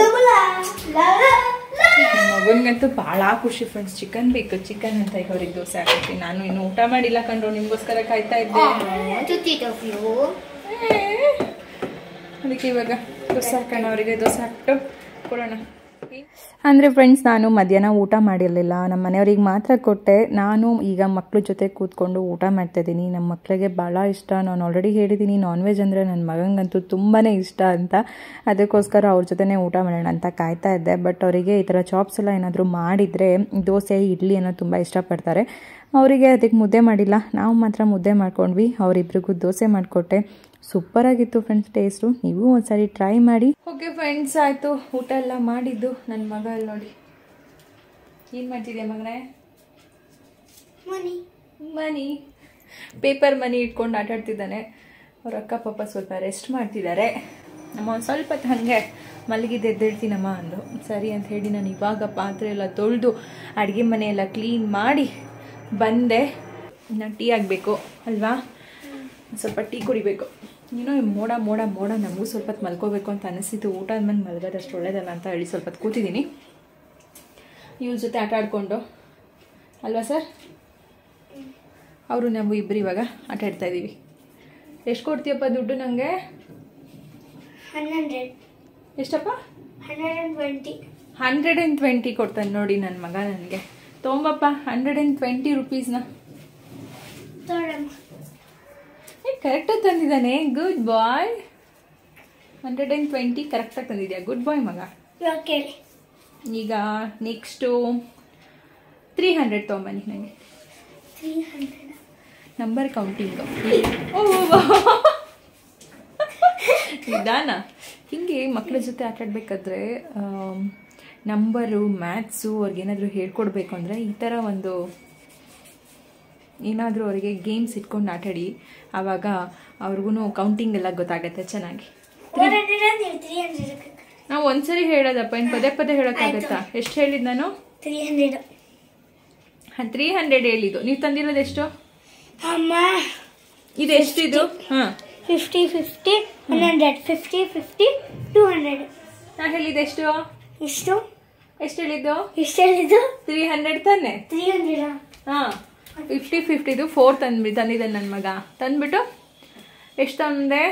ಮಗನಿಗಂತೂ ಭಾಳ ಖುಷಿ ಫ್ರೆಂಡ್ಸ್ ಚಿಕನ್ ಬೇಕು ಚಿಕನ್ ಅಂತ ಈಗ ಅವ್ರಿಗೆ ದೋಸೆ ಹಾಕಿ ನಾನು ಇನ್ನು ಊಟ ಮಾಡಿಲ್ಲ ಕಂಡ್ರು ನಿಮ್ಗೋಸ್ಕರ ಕಾಯ್ತಾ ಇದ್ದೆ ಅದಕ್ಕೆ ಇವಾಗ ದೋಸೆ ಹಾಕೋಣ ಅವರಿಗೆ ದೋಸೆ ಹಾಕ್ಬಿಟ್ಟು ಕೊಡೋಣ ಅಂದರೆ ಫ್ರೆಂಡ್ಸ್ ನಾನು ಮಧ್ಯಾಹ್ನ ಊಟ ಮಾಡಿರಲಿಲ್ಲ ನಮ್ಮ ಮನೆಯವ್ರಿಗೆ ಮಾತ್ರ ಕೊಟ್ಟೆ ನಾನು ಈಗ ಮಕ್ಳ ಜೊತೆ ಕೂತ್ಕೊಂಡು ಊಟ ಮಾಡ್ತಾಯಿದ್ದೀನಿ ನಮ್ಮ ಮಕ್ಕಳಿಗೆ ಭಾಳ ಇಷ್ಟ ನಾನು ಆಲ್ರೆಡಿ ಹೇಳಿದ್ದೀನಿ ನಾನ್ ವೆಜ್ ಅಂದರೆ ನನ್ನ ಮಗನಿಗಂತೂ ತುಂಬಾ ಇಷ್ಟ ಅಂತ ಅದಕ್ಕೋಸ್ಕರ ಅವ್ರ ಜೊತೆನೇ ಊಟ ಮಾಡೋಣ ಅಂತ ಕಾಯ್ತಾ ಇದ್ದೆ ಬಟ್ ಅವರಿಗೆ ಈ ಥರ ಚಾಪ್ಸ್ ಎಲ್ಲ ಏನಾದರೂ ಮಾಡಿದರೆ ದೋಸೆ ಇಡ್ಲಿ ಅನ್ನೋ ತುಂಬ ಇಷ್ಟಪಡ್ತಾರೆ ಅವರಿಗೆ ಅದಕ್ಕೆ ಮುದ್ದೆ ಮಾಡಿಲ್ಲ ನಾವು ಮಾತ್ರ ಮುದ್ದೆ ಮಾಡ್ಕೊಂಡ್ವಿ ಅವರಿಬ್ರಿಗೂ ದೋಸೆ ಮಾಡಿಕೊಟ್ಟೆ ಸೂಪರ್ ಆಗಿತ್ತು ಫ್ರೆಂಡ್ಸ್ ಟೇಸ್ಟು ನೀವು ಒಂದ್ಸರಿ ಟ್ರೈ ಮಾಡಿ ಓಕೆ ಫ್ರೆಂಡ್ಸ್ ಆಯಿತು ಊಟ ಎಲ್ಲ ಮಾಡಿದ್ದು ನನ್ನ ಮಗ ಅಲ್ಲಿ ನೋಡಿ ಏನು ಮಾಡ್ತಿದ್ಯಾ ಮಗನೇ ಮನಿ ಮನಿ ಪೇಪರ್ ಮನಿ ಇಟ್ಕೊಂಡು ಆಟ ಆಡ್ತಿದ್ದಾನೆ ಅವ್ರ ಅಕ್ಕ ಪಾಪ ಸ್ವಲ್ಪ ರೆಸ್ಟ್ ಮಾಡ್ತಿದ್ದಾರೆ ನಮ್ಮ ಒಂದು ಸ್ವಲ್ಪ ಹೊತ್ತು ಹಾಗೆ ಮಲಗಿದ್ದು ಎದ್ದೇಳ್ತೀನಮ್ಮ ಅಂದು ಸರಿ ಅಂತ ಹೇಳಿ ನಾನು ಇವಾಗ ಪಾತ್ರೆ ಎಲ್ಲ ತೊಳೆದು ಅಡುಗೆ ಮನೆ ಎಲ್ಲ ಕ್ಲೀನ್ ಮಾಡಿ ಬಂದೆ ಇನ್ನು ಟೀ ಆಗಬೇಕು ಅಲ್ವಾ ಸ್ವಲ್ಪ ಟೀ ಕುಡಿಬೇಕು ಏನೋ ಈ ಮೋಡ ಮೋಡ ಮೋಡ ನಮಗೂ ಸ್ವಲ್ಪ ಹೊತ್ತು ಮಲ್ಕೋಬೇಕು ಅಂತ ಅನಿಸಿತು ಊಟ ಆದ್ಮೇಲೆ ಮಲಗೋದು ಅಷ್ಟು ಒಳ್ಳೇದಲ್ಲ ಅಂತ ಹೇಳಿ ಸ್ವಲ್ಪ ಹೊತ್ತು ಕೂತಿದ್ದೀನಿ ಇವ್ರ ಜೊತೆ ಆಟ ಆಡಿಕೊಂಡು ಅಲ್ವಾ ಸರ್ ಅವರು ನಾವು ಇಬ್ಬರು ಇವಾಗ ಆಟ ಆಡ್ತಾ ಇದ್ದೀವಿ ಎಷ್ಟು ಕೊಡ್ತೀಯಪ್ಪ ದುಡ್ಡು ನನಗೆ ಹಂಡ್ರೆಡ್ ಎಷ್ಟಪ್ಪ hundred and twenty hundred and twenty ಕೊಡ್ತಾನೆ ನೋಡಿ ನನ್ನ ಮಗ ನನಗೆ ತೊಗೊಂಬಪ್ಪ ಹಂಡ್ರೆಡ್ ಆ್ಯಂಡ್ ಟ್ವೆಂಟಿ ರುಪೀಸ್ನ ತೋಡಮ್ಮ ಕರೆಕ್ಟಾಗಿ ತಂದಿದ್ದಾನೆ good boy hundred and twenty ಕರೆಕ್ಟಾಗಿ ತಂದಿದ್ಯಾ ಗುಡ್ ಬಾಯ್ ಮಗ ಇವಾಗ ಕೇಳಿ ಈಗ ನೆಕ್ಸ್ಟು ತ್ರೀ ಹಂಡ್ರೆಡ್ ತೊಗೊಂಬನ್ನಿ ನನಗೆ ತ್ರೀ ಹಂಡ್ರೆಡ್ ನಂಬರ್ ಕೌಂಟಿಂಗು ನಿಧಾನ ಹಿಂಗೆ ಮಕ್ಕಳ ಜೊತೆ ಆಟ ಆಡಬೇಕಾದ್ರೆ ನಂಬರು ಮ್ಯಾಥ್ಸು ಅವ್ರಿಗೇನಾದರೂ ಹೇಳ್ಕೊಡ್ಬೇಕು ಅಂದರೆ ಈ ಥರ ಒಂದು ಏನಾದರೂ ಅವರಿಗೆ ಗೇಮ್ಸ್ ಇಟ್ಕೊಂಡು ಆಟಾಡಿ ಆವಾಗ ಅವ್ರಿಗೂ ಕೌಂಟಿಂಗ್ ಎಲ್ಲ ಗೊತ್ತಾಗತ್ತೆ ಚೆನ್ನಾಗಿ ಫೋರ್ ಹಂಡ್ರೆಡ್ ಅಂತೀವಿ ತ್ರೀ ಹಂಡ್ರೆಡ್ ನಾವು ಒಂದ್ಸರಿ ಹೇಳೋದಪ್ಪ ಇನ್ನು ಪದೇ ಪದೇ ಹೇಳೋಕ್ಕಾಗತ್ತಾ ಎಷ್ಟು ಹೇಳಿದ್ದು ನಾನು ತ್ರೀ ಹಂಡ್ರೆಡ್ ತ್ರೀ ಹಂಡ್ರೆಡ್ ಹೇಳಿದ್ದು ನೀವು ತಂದಿರೋದು ಎಷ್ಟು ಅಮ್ಮ ಇದು ಎಷ್ಟಿದು ಹಾಂ fifty fifty one hundred fifty fifty two hundred ನಾ ಹೇಳಿದ್ದು ಎಷ್ಟು ಎಷ್ಟು ಎಷ್ಟು ಹೇಳಿದ್ದು ಎಷ್ಟು ಹೇಳಿದ್ದು ತ್ರೀ ಹಂಡ್ರೆಡ್ ತಾನೆ ತ್ರೀ ಹಂಡ್ರೆಡಾ ಹಾಂ ಫಿಫ್ಟಿ ಫಿಫ್ಟಿದು ಫೋರ್ ತಂದ್ಬಿ ತಂದಿದ್ದೆ ನನ್ನ ಮಗ ತಂದ್ಬಿಟ್ಟು ಎಷ್ಟು ತಂದೆ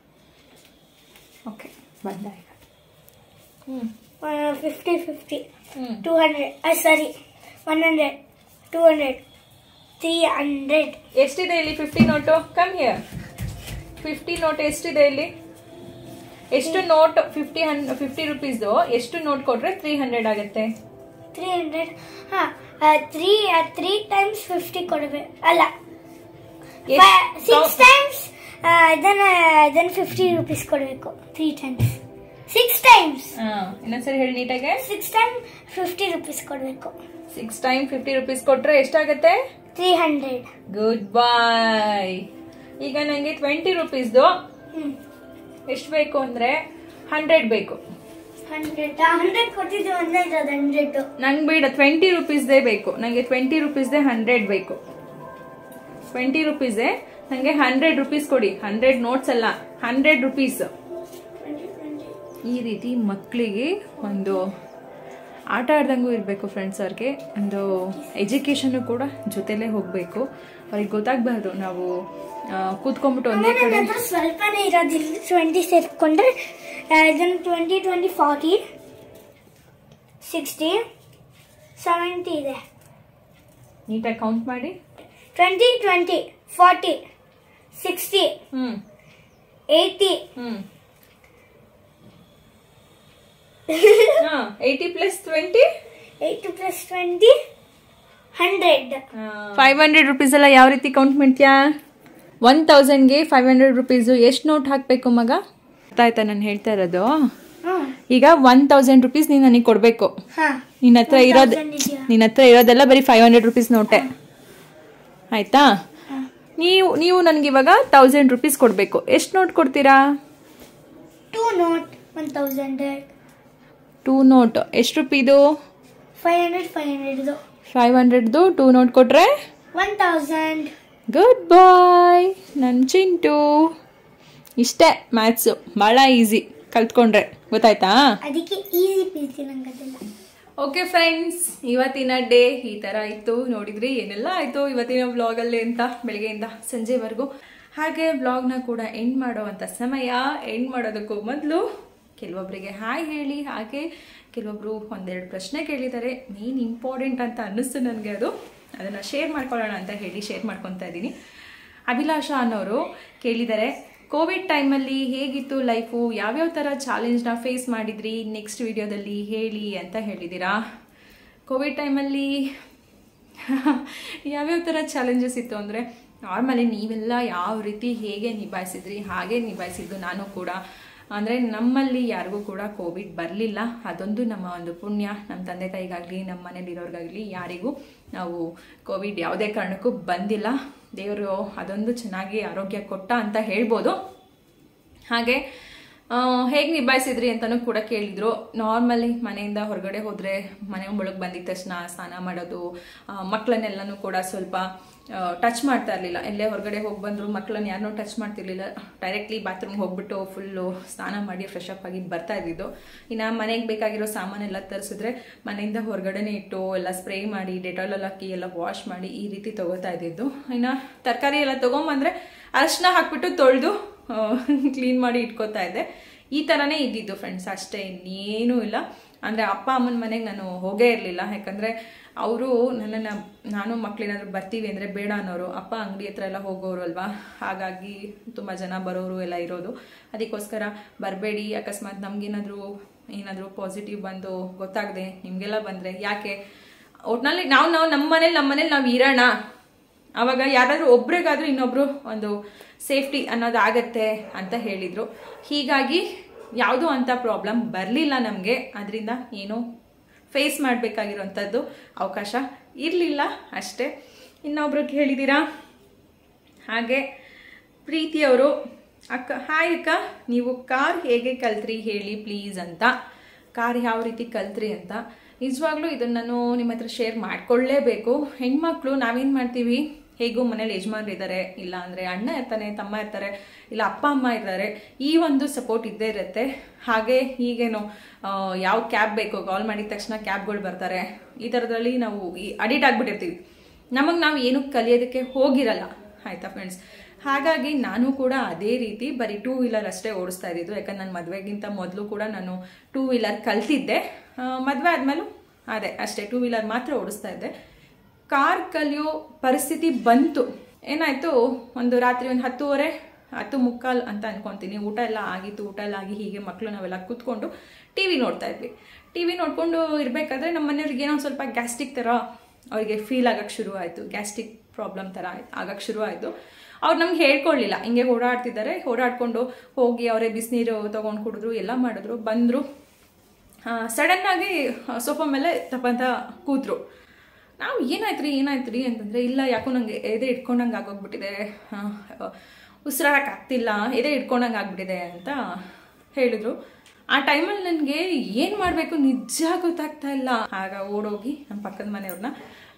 ಓಕೆ ಬಂದ ಈಗ ಹ್ಞೂ ಫಿಫ್ಟಿ ಫಿಫ್ಟಿ ಹ್ಞೂ two hundred sorry one hundred two hundred three hundred ಎಷ್ಟಿದೆ ಇಲ್ಲಿ fifty note come here fifty note ಎಷ್ಟಿದೆ ಇಲ್ಲಿ ಎಷ್ಟು ನೋಟ್ ಫಿಫ್ಟಿ ಹನ್ ಫಿಫ್ಟಿ ರುಪೀಸ್ದು ಎಷ್ಟು ನೋಟ್ ಕೊಟ್ರೆ ತ್ರೀ ಹಂಡ್ರೆಡ್ ಆಗುತ್ತೆ ತ್ರೀ ಹಂಡ್ರೆಡ್ ಹಾಂ ತ್ರೀ ತ್ರೀ ಟೈಮ್ಸ್ ಫಿಫ್ಟಿ ಕೊಡಬೇಕು ಅಲ್ಲ ಸಿಕ್ಸ್ ಟೈಮ್ಸ್ ಇದನ್ನ ಇದನ್ನ ಫಿಫ್ಟಿ ರುಪೀಸ್ ಕೊಡಬೇಕು ತ್ರೀ ಟೈಮ್ಸ್ ಸಿಕ್ಸ್ ಟೈಮ್ಸ್ ಹಾಂ ಇನ್ನೊಂದ್ಸರಿ ಹೇಳಿ ನೀಟಾಗೆ ಸಿಕ್ಸ್ ಟೈಮ್ ಫಿಫ್ಟಿ ರುಪೀಸ್ ಕೊಡಬೇಕು ಸಿಕ್ಸ್ ಟೈಮ್ ಫಿಫ್ಟಿ ರುಪೀಸ್ ಕೊಟ್ರೆ ಎಷ್ಟಾಗತ್ತೆ ತ್ರೀ ಹಂಡ್ರೆಡ್ ಗುಡ್ ಬಾಯ್ ಈಗ ನನಗೆ ಟ್ವೆಂಟಿ ರುಪೀಸ್ದು ಹ್ಞೂ ಎಷ್ಟು ಬೇಕು ಅಂದರೆ ಹಂಡ್ರೆಡ್ ಬೇಕು ಹಂಡ್ರೆಡ್ ಹಂಡ್ರೆಡ್ ಕೊಟ್ಟಿದ್ದು ಒಂದೇ ಇರೋದು ಹಂಡ್ರೆಡ್ ನಂಗೆ ಬೇಡ ಟ್ವೆಂಟಿ ರುಪೀಸ್ದೇ ಬೇಕು ನನಗೆ ಟ್ವೆಂಟಿ ರುಪೀಸ್ದೇ ಹಂಡ್ರೆಡ್ ಬೇಕು ಟ್ವೆಂಟಿ ರುಪೀಸೇ ನನಗೆ ಹಂಡ್ರೆಡ್ ರುಪೀಸ್ ಕೊಡಿ ಹಂಡ್ರೆಡ್ ನೋಟ್ಸ್ ಅಲ್ಲ ಹಂಡ್ರೆಡ್ ರುಪೀಸ್ ಈ ರೀತಿ ಮಕ್ಕಳಿಗೆ ಒಂದು ಆಟ ಆಡ್ದಂಗೂ ಇರಬೇಕು ಫ್ರೆಂಡ್ಸ್ ಅವ್ರಿಗೆ ಒಂದು ಎಜುಕೇಷನ್ನು ಕೂಡ ಜೊತೆಲೇ ಹೋಗಬೇಕು ಅವ್ರಿಗೆ ಗೊತ್ತಾಗಬಾರ್ದು ನಾವು ಆ, ಕೂತ್ಕೊಂಡ್ಬಿಟ್ಟು ಒಂದೇ ನನ್ನ ಕಡೆ ಹತ್ರ ಸ್ವಲ್ಪನೇ ಇರೋದಿಲ್ಲ ಟ್ವೆಂಟಿ ಸೇರಿಕೊಂಡ್ರೆ ಇದನ್ನು twenty twenty forty sixty seventy ಇದೆ ನೀಟಾಗಿ ಕೌಂಟ್ ಮಾಡಿ ಟ್ವೆಂಟಿ ಟ್ವೆಂಟಿ ಫಾರ್ಟಿ ಸಿಕ್ಸ್ಟಿ ಹ್ಞೂ ಏಯ್ಟಿ ಹ್ಞೂ ಹಾಂ eighty plus twenty eighty plus twenty hundred five hundred rupees ಎಲ್ಲ ಯಾವ ರೀತಿ ಕೌಂಟ್ ಮಾಡ್ತೀಯಾ ಒನ್ ತೌಸಂಡ್ಗೆ ಫೈವ್ ಹಂಡ್ರೆಡ್ ರುಪೀಸು ಎಷ್ಟು ನೋಟ್ ಹಾಕಬೇಕು ಮಗ ಗೊತ್ತಾಯ್ತಾ ನಾನು ಹೇಳ್ತಾ ಇರೋದು ಹ್ಞೂ ಈಗ ಒನ್ ತೌಸಂಡ್ ರುಪೀಸ್ ನೀನು ನನಗೆ ಕೊಡಬೇಕು ಹಾಂ ನಿನ್ನ ಹತ್ರ ಇರೋದು 1000 ಇದೆಯಾ? ನಿನ್ನ ಹತ್ರ ಇರೋದೆಲ್ಲ ಬರೀ ಫೈವ್ ಹಂಡ್ರೆಡ್ ರುಪೀಸ್ ನೋಟೆ ಆಯ್ತಾ ನೀವು ನೀವು ನನಗೆ ಇವಾಗ ತೌಸಂಡ್ ರುಪೀಸ್ ಕೊಡಬೇಕು ಎಷ್ಟು ನೋಟ್ ಕೊಡ್ತೀರಾ two note one thousand two note ಎಷ್ಟು ರುಪೀದು ಫೈವ್ ಹಂಡ್ರೆಡ್ ಫೈವ್ ಹಂಡ್ರೆಡ್ದು ಫೈವ್ ಹಂಡ್ರೆಡ್ದು ಟೂ ನೋಟ್ ಕೊಟ್ರೆ ಒನ್ ತೌಸಂಡ್ ಗುಡ್ ಬಾಯ್ ನನ್ನ ಚಿಂಟು ಇಷ್ಟೇ ಮ್ಯಾಥ್ಸು ಭಾಳ ಈಸಿ ಕಲ್ತ್ಕೊಂಡ್ರೆ ಗೊತ್ತಾಯ್ತಾ ಅದಕ್ಕೆ ಈಸಿ ಪೀಸಿ ನಂಗೆ ಅದೆಲ್ಲ ಓಕೆ ಫ್ರೆಂಡ್ಸ್ ಇವತ್ತಿನ ಡೇ ಈ ಥರ ಇತ್ತು ನೋಡಿದ್ರಿ ಏನೆಲ್ಲ ಆಯಿತು ಇವತ್ತಿನ ವ್ಲಾಗಲ್ಲಿ ಅಂತ ಬೆಳಗ್ಗೆಯಿಂದ ಸಂಜೆವರೆಗೂ ಹಾಗೆ ವ್ಲಾಗ್ನ ಕೂಡ ಎಂಡ್ ಮಾಡುವಂಥ ಸಮಯ ಎಂಡ್ ಮಾಡೋದಕ್ಕೂ ಮೊದಲು ಕೆಲವೊಬ್ಬರಿಗೆ ಹಾಯ್ ಹೇಳಿ ಹಾಗೆ ಕೆಲವೊಬ್ಬರು ಒಂದೆರಡು ಪ್ರಶ್ನೆ ಕೇಳಿದ್ದಾರೆ ಮೇನ್ ಇಂಪಾರ್ಟೆಂಟ್ ಅಂತ ಅನ್ನಿಸ್ತು ನನಗೆ ಅದು ಅದನ್ನು ಶೇರ್ ಮಾಡ್ಕೊಳ್ಳೋಣ ಅಂತ ಹೇಳಿ ಶೇರ್ ಮಾಡ್ಕೊತಾ ಇದ್ದೀನಿ ಅಭಿಲಾಷಾ ಅನ್ನೋರು ಕೇಳಿದ್ದಾರೆ ಕೋವಿಡ್ ಟೈಮಲ್ಲಿ ಹೇಗಿತ್ತು ಲೈಫು ಯಾವ್ಯಾವ ಥರ ಚಾಲೆಂಜ್ನ ಫೇಸ್ ಮಾಡಿದ್ರಿ ನೆಕ್ಸ್ಟ್ ವಿಡಿಯೋದಲ್ಲಿ ಹೇಳಿ ಅಂತ ಹೇಳಿದ್ದೀರಾ ಕೋವಿಡ್ ಟೈಮಲ್ಲಿ ಯಾವ್ಯಾವ ಥರ ಚಾಲೆಂಜಸ್ ಇತ್ತು ಅಂದರೆ ನಾರ್ಮಲಿ ನೀವೆಲ್ಲ ಯಾವ ರೀತಿ ಹೇಗೆ ನಿಭಾಯಿಸಿದ್ರಿ ಹಾಗೆ ನಿಭಾಯಿಸಿದ್ದು ನಾನು ಕೂಡ ಅಂದರೆ ನಮ್ಮಲ್ಲಿ ಯಾರಿಗೂ ಕೂಡ ಕೋವಿಡ್ ಬರಲಿಲ್ಲ ಅದೊಂದು ನಮ್ಮ ಒಂದು ಪುಣ್ಯ ನಮ್ಮ ತಂದೆ ತಾಯಿಗಾಗಲಿ ನಮ್ಮ ಮನೇಲಿರೋರ್ಗಾಗಲಿ ಯಾರಿಗೂ ನಾವು ಕೋವಿಡ್ ಯಾವುದೇ ಕಾರಣಕ್ಕೂ ಬಂದಿಲ್ಲ ದೇವರು ಅದೊಂದು ಚೆನ್ನಾಗಿ ಆರೋಗ್ಯ ಕೊಟ್ಟ ಅಂತ ಹೇಳ್ಬೋದು ಹಾಗೆ ಹೇಗೆ ನಿಭಾಯಿಸಿದ್ರಿ ಅಂತಲೂ ಕೂಡ ಕೇಳಿದ್ರು ನಾರ್ಮಲಿ ಮನೆಯಿಂದ ಹೊರಗಡೆ ಹೋದರೆ ಮನೆ ಒಳಗೆ ಬಂದಿದ ತಕ್ಷಣ ಸ್ನಾನ ಮಾಡೋದು ಆ, ಮಕ್ಕಳನ್ನೆಲ್ಲನೂ ಕೂಡ ಸ್ವಲ್ಪ ಟಚ್ ಮಾಡ್ತಾ ಇರಲಿಲ್ಲ ಎಲ್ಲೇ ಹೊರಗಡೆ ಹೋಗಿ ಬಂದರು ಮಕ್ಕಳನ್ನ ಯಾರನ್ನೂ ಟಚ್ ಮಾಡ್ತಿರ್ಲಿಲ್ಲ ಡೈರೆಕ್ಟ್ಲಿ ಬಾತ್ರೂಮ್ಗೆ ಹೋಗ್ಬಿಟ್ಟು ಫುಲ್ಲು ಸ್ನಾನ ಮಾಡಿ ಫ್ರೆಶ್ ಅಪ್ ಆಗಿ ಬರ್ತಾ ಇದ್ದಿದ್ದು ಇನ್ನು ಮನೆಗೆ ಬೇಕಾಗಿರೋ ಸಾಮಾನೆಲ್ಲ ತರಿಸಿದ್ರೆ ಮನೆಯಿಂದ ಹೊರಗಡೆನೇ ಇಟ್ಟು ಎಲ್ಲ ಸ್ಪ್ರೇ ಮಾಡಿ ಡೆಟಾಲ್ ಎಲ್ಲ ಹಾಕಿ ಎಲ್ಲ ವಾಶ್ ಮಾಡಿ ಈ ರೀತಿ ತಗೋತಾ ಇದ್ದಿದ್ದು ಇನ್ನು ತರಕಾರಿ ಎಲ್ಲ ತೊಗೊಂಬಂದ್ರೆ ಅರ್ಶಿನ ಹಾಕ್ಬಿಟ್ಟು ತೊಳೆದು ಕ್ಲೀನ್ ಮಾಡಿ ಇಟ್ಕೋತಾ ಇದ್ದೆ ಈ ಥರನೇ ಇದ್ದಿದ್ದು ಫ್ರೆಂಡ್ಸ್ ಅಷ್ಟೇ ಇನ್ನೇನೂ ಇಲ್ಲ ಅಂದರೆ ಅಪ್ಪ ಅಮ್ಮನ ಮನೆಗೆ ನಾನು ಹೋಗೇ ಇರಲಿಲ್ಲ ಯಾಕಂದರೆ ಅವರು ನನ್ನನ್ನು ನಾನು ಮಕ್ಕಳೇನಾದ್ರು ಬರ್ತೀವಿ ಅಂದರೆ ಬೇಡ ಅನ್ನೋರು ಅಪ್ಪ ಅಂಗಡಿ ಹತ್ರ ಎಲ್ಲ ಹೋಗೋರು ಅಲ್ವಾ ಹಾಗಾಗಿ ತುಂಬ ಜನ ಬರೋರು ಎಲ್ಲ ಇರೋದು ಅದಕ್ಕೋಸ್ಕರ ಬರಬೇಡಿ ಅಕಸ್ಮಾತ್ ನಮಗೇನಾದರೂ ಏನಾದರೂ ಪಾಸಿಟಿವ್ ಬಂದು ಗೊತ್ತಾಗದೆ ನಿಮಗೆಲ್ಲ ಬಂದರೆ ಯಾಕೆ ಒಟ್ನಲ್ಲಿ ನಾವು ನಾವು ನಮ್ಮ ಮನೇಲಿ ನಮ್ಮ ಮನೇಲಿ ನಾವು ಇರೋಣ ಅವಾಗ ಯಾರಾದ್ರೂ ಒಬ್ರಿಗಾದ್ರೂ ಇನ್ನೊಬ್ರು ಒಂದು ಸೇಫ್ಟಿ ಅನ್ನೋದು ಆಗತ್ತೆ ಅಂತ ಹೇಳಿದ್ರು ಹೀಗಾಗಿ ಯಾವುದೂ ಅಂಥ ಪ್ರಾಬ್ಲಮ್ ಬರಲಿಲ್ಲ ನಮಗೆ ಅದರಿಂದ ಏನೂ ಫೇಸ್ ಮಾಡಬೇಕಾಗಿರೋಂಥದ್ದು ಅವಕಾಶ ಇರಲಿಲ್ಲ ಅಷ್ಟೇ ಇನ್ನೊಬ್ರು ಹೇಳಿದ್ದೀರಾ ಹಾಗೆ ಪ್ರೀತಿಯವರು ಅಕ್ಕ ಹಾಯ್ ಅಕ್ಕ ನೀವು ಕಾರ್ ಹೇಗೆ ಕಲ್ತ್ರಿ ಹೇಳಿ ಪ್ಲೀಸ್ ಅಂತ ಕಾರ್ ಯಾವ ರೀತಿ ಕಲ್ತ್ರಿ ಅಂತ ನಿಜವಾಗ್ಲೂ ಇದನ್ನು ನಾನು ನಿಮ್ಮ ಹತ್ರ ಶೇರ್ ಮಾಡ್ಕೊಳ್ಳೇಬೇಕು ಹೆಣ್ಮಕ್ಳು ನಾವೇನು ಮಾಡ್ತೀವಿ ಹೇಗೂ ಮನೇಲಿ ಯಜಮಾನ್ರು ಇದ್ದಾರೆ ಇಲ್ಲ ಅಂದರೆ ಅಣ್ಣ ಇರ್ತಾನೆ ತಮ್ಮ ಇರ್ತಾರೆ ಇಲ್ಲ ಅಪ್ಪ ಅಮ್ಮ ಇರ್ತಾರೆ ಈ ಒಂದು ಸಪೋರ್ಟ್ ಇದ್ದೇ ಇರುತ್ತೆ ಹಾಗೆ ಈಗೇನು ಆ, ಯಾವ ಕ್ಯಾಬ್ ಬೇಕು ಕಾಲ್ ಮಾಡಿದ ತಕ್ಷಣ ಕ್ಯಾಬ್ಗಳು ಬರ್ತಾರೆ ಈ ಥರದ್ರಲ್ಲಿ ನಾವು ಅಡಿಟ್ ಆಗಿಬಿಟ್ಟಿರ್ತೀವಿ ನಮಗೆ ನಾವು ಏನು ಕಲಿಯೋದಕ್ಕೆ ಹೋಗಿರಲ್ಲ ಆಯ್ತಾ ಫ್ರೆಂಡ್ಸ್ ಹಾಗಾಗಿ ನಾನು ಕೂಡ ಅದೇ ರೀತಿ ಬರೀ ಟೂ ವೀಲರ್ ಅಷ್ಟೇ ಓಡಿಸ್ತಾ ಇದ್ದಿದ್ದು ಯಾಕಂದ್ರೆ ನನ್ನ ಮದುವೆಗಿಂತ ಮೊದಲು ಕೂಡ ನಾನು ಟೂ ವೀಲರ್ ಕಲ್ತಿದ್ದೆ ಮದುವೆ ಆದಮೇಲೂ ಅದೇ ಅಷ್ಟೇ ಟೂ ವೀಲರ್ ಮಾತ್ರ ಓಡಿಸ್ತಾ ಇದ್ದೆ ಕಾರ್ ಕಲಿಯೋ ಪರಿಸ್ಥಿತಿ ಬಂತು ಏನಾಯಿತು ಒಂದು ರಾತ್ರಿ ಒಂದು ಹತ್ತುವರೆ ಹತ್ತು ಮುಕ್ಕಾಲ್ ಅಂತ ಅನ್ಕೊತೀನಿ ಊಟ ಎಲ್ಲ ಆಗಿತ್ತು ಊಟ ಎಲ್ಲ ಆಗಿ ಹೀಗೆ ಮಕ್ಕಳು ನಾವೆಲ್ಲ ಕೂತ್ಕೊಂಡು ಟಿ ವಿ ನೋಡ್ತಾ ಇದ್ವಿ ಟಿ ವಿ ನೋಡ್ಕೊಂಡು ಇರಬೇಕಾದ್ರೆ ನಮ್ಮ ಮನೆಯವ್ರಿಗೆ ಏನೋ ಸ್ವಲ್ಪ ಗ್ಯಾಸ್ಟ್ರಿಕ್ ಥರ ಅವರಿಗೆ ಫೀಲ್ ಆಗಕ್ಕೆ ಶುರು ಆಯಿತು ಗ್ಯಾಸ್ಟ್ರಿಕ್ ಪ್ರಾಬ್ಲಮ್ ಥರ ಆಯ್ತು ಆಗಕ್ಕೆ ಶುರು ಆಯಿತು ಅವ್ರು ನಮ್ಗೆ ಹೇಳ್ಕೊಳ್ಳಿಲ್ಲ ಹಿಂಗೆ ಓಡಾಡ್ತಿದ್ದಾರೆ ಓಡಾಡ್ಕೊಂಡು ಹೋಗಿ ಅವರೇ ಬಿಸಿನೀರು ತೊಗೊಂಡು ಕುಡಿದ್ರು ಎಲ್ಲ ಮಾಡಿದ್ರು ಬಂದರು ಸಡನ್ನಾಗಿ ಸೋಫಾ ಮೇಲೆ ತಪ್ಪಂತ ಕೂತ್ರು ನಾವು ಏನಾಯ್ತು ರೀ ಏನಾಯ್ತು ರೀ ಅಂತಂದರೆ ಇಲ್ಲ ಯಾಕೋ ನನಗೆ ಎದೆ ಇಟ್ಕೊಂಡಂಗೆ ಆಗೋಗ್ಬಿಟ್ಟಿದೆ ಉಸಿರಾಡಕ್ಕೆ ಆಗ್ತಿಲ್ಲ ಎದೆ ಇಟ್ಕೊಂಡಂಗೆ ಆಗ್ಬಿಟ್ಟಿದೆ ಅಂತ ಹೇಳಿದ್ರು ಆ ಟೈಮಲ್ಲಿ ನನಗೆ ಏನು ಮಾಡಬೇಕು ನಿಜ ಗೊತ್ತಾಗ್ತಾ ಇಲ್ಲ ಆಗ ಓಡೋಗಿ ನಮ್ಮ ಪಕ್ಕದ ಮನೆಯವ್ರನ್ನ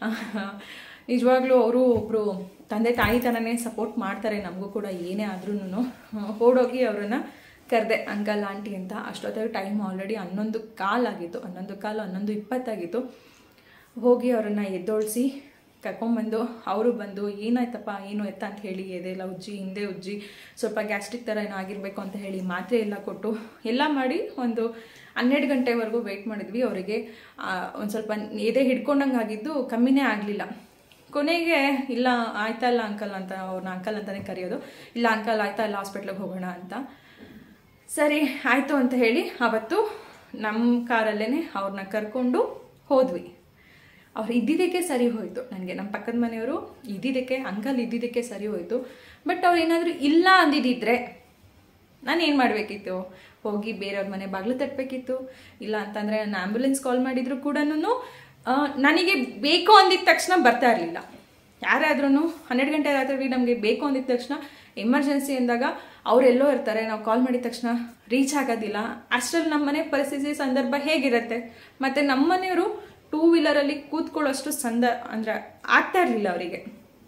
ನಿಜವಾಗ್ಲೂ ಅವರು ಒಬ್ಬರು ತಂದೆ ತಾಯಿ ಥರನೇ ಸಪೋರ್ಟ್ ಮಾಡ್ತಾರೆ ನಮಗೂ ಕೂಡ ಏನೇ ಆದ್ರೂ ಓಡೋಗಿ ಅವರನ್ನು ಕರೆದೆ ಅಂಕಲ್ ಆಂಟಿ ಅಂತ ಅಷ್ಟೊತ್ತಿಗೆ ಟೈಮ್ ಆಲ್ರೆಡಿ ಹನ್ನೊಂದು ಕಾಲಾಗಿತ್ತು ಹನ್ನೊಂದು ಕಾಲು ಹನ್ನೊಂದು ಇಪ್ಪತ್ತಾಗಿತ್ತು ಹೋಗಿ ಅವರನ್ನು ಎದ್ದೋಳಿಸಿ ಕರ್ಕೊಂಬಂದು ಅವರು ಬಂದು ಏನಾಯ್ತಪ್ಪ ಏನು ಎತ್ತ ಅಂತ ಹೇಳಿ ಎದೆಲ್ಲ ಉಜ್ಜಿ ಹಿಂದೆ ಉಜ್ಜಿ ಸ್ವಲ್ಪ ಗ್ಯಾಸ್ಟ್ರಿಕ್ ಥರ ಏನೋ ಆಗಿರಬೇಕು ಅಂತ ಹೇಳಿ ಮಾತ್ರೆ ಎಲ್ಲ ಕೊಟ್ಟು ಎಲ್ಲ ಮಾಡಿ ಒಂದು ಹನ್ನೆರಡು ಗಂಟೆವರೆಗೂ ವೆಯ್ಟ್ ಮಾಡಿದ್ವಿ ಅವರಿಗೆ ಒಂದು ಸ್ವಲ್ಪ ಎದೆ ಹಿಡ್ಕೊಂಡಂಗೆ ಆಗಿದ್ದು ಕಮ್ಮಿನೇ ಆಗಲಿಲ್ಲ ಕೊನೆಗೆ ಇಲ್ಲ ಆಯ್ತಾ ಇಲ್ಲ ಅಂಕಲ್ ಅಂತ ಅವ್ರನ್ನ ಅಂಕಲ್ ಅಂತಲೇ ಕರೆಯೋದು ಇಲ್ಲ ಅಂಕಲ್ ಆಯ್ತಾ ಇಲ್ಲ ಹಾಸ್ಪಿಟ್ಲಿಗೆ ಹೋಗೋಣ ಅಂತ ಸರಿ ಆಯಿತು ಅಂತ ಹೇಳಿ ಅವತ್ತು ನಮ್ಮ ಕಾರಲ್ಲೇ ಅವ್ರನ್ನ ಕರ್ಕೊಂಡು ಹೋದ್ವಿ ಅವ್ರು ಇದ್ದಿದ್ದಕ್ಕೆ ಸರಿ ಹೋಯಿತು ನನಗೆ ನಮ್ಮ ಪಕ್ಕದ ಮನೆಯವರು ಇದ್ದಿದ್ದಕ್ಕೆ ಅಂಕಲ್ ಇದ್ದಿದ್ದಕ್ಕೆ ಸರಿ ಹೋಯಿತು ಬಟ್ ಅವ್ರು ಏನಾದರೂ ಇಲ್ಲ ಅಂದಿದ್ದಿದ್ರೆ ನಾನು ಏನು ಮಾಡಬೇಕಿತ್ತು ಹೋಗಿ ಬೇರೆಯವ್ರ ಮನೆ ಬಾಗಿಲು ತಟ್ಟಬೇಕಿತ್ತು ಇಲ್ಲ ಅಂತಂದರೆ ನಾನು ಆ್ಯಂಬುಲೆನ್ಸ್ ಕಾಲ್ ಮಾಡಿದ್ರು ಕೂಡ ನನಗೆ ಬೇಕು ಅಂದಿದ ತಕ್ಷಣ ಬರ್ತಾ ಇರಲಿಲ್ಲ ಯಾರಾದ್ರೂ ಹನ್ನೆರಡು ಗಂಟೆ ರಾತ್ರಿ ನಮಗೆ ಬೇಕು ಅಂದಿದ ತಕ್ಷಣ ಎಮರ್ಜೆನ್ಸಿ ಅಂದಾಗ ಅವರೆಲ್ಲೋ ಇರ್ತಾರೆ ನಾವು ಕಾಲ್ ಮಾಡಿದ ತಕ್ಷಣ ರೀಚ್ ಆಗೋದಿಲ್ಲ ಅಷ್ಟರಲ್ಲಿ ನಮ್ಮ ಮನೆ ಪರಿಸ್ಥಿತಿ ಸಂದರ್ಭ ಹೇಗಿರುತ್ತೆ ಮತ್ತು ನಮ್ಮ ಮನೆಯವರು ಟೂ ವೀಲರಲ್ಲಿ ಕೂತ್ಕೊಳ್ಳೋಷ್ಟು ಸಂದ ಅಂದರೆ ಆಗ್ತಾ ಇರಲಿಲ್ಲ ಅವರಿಗೆ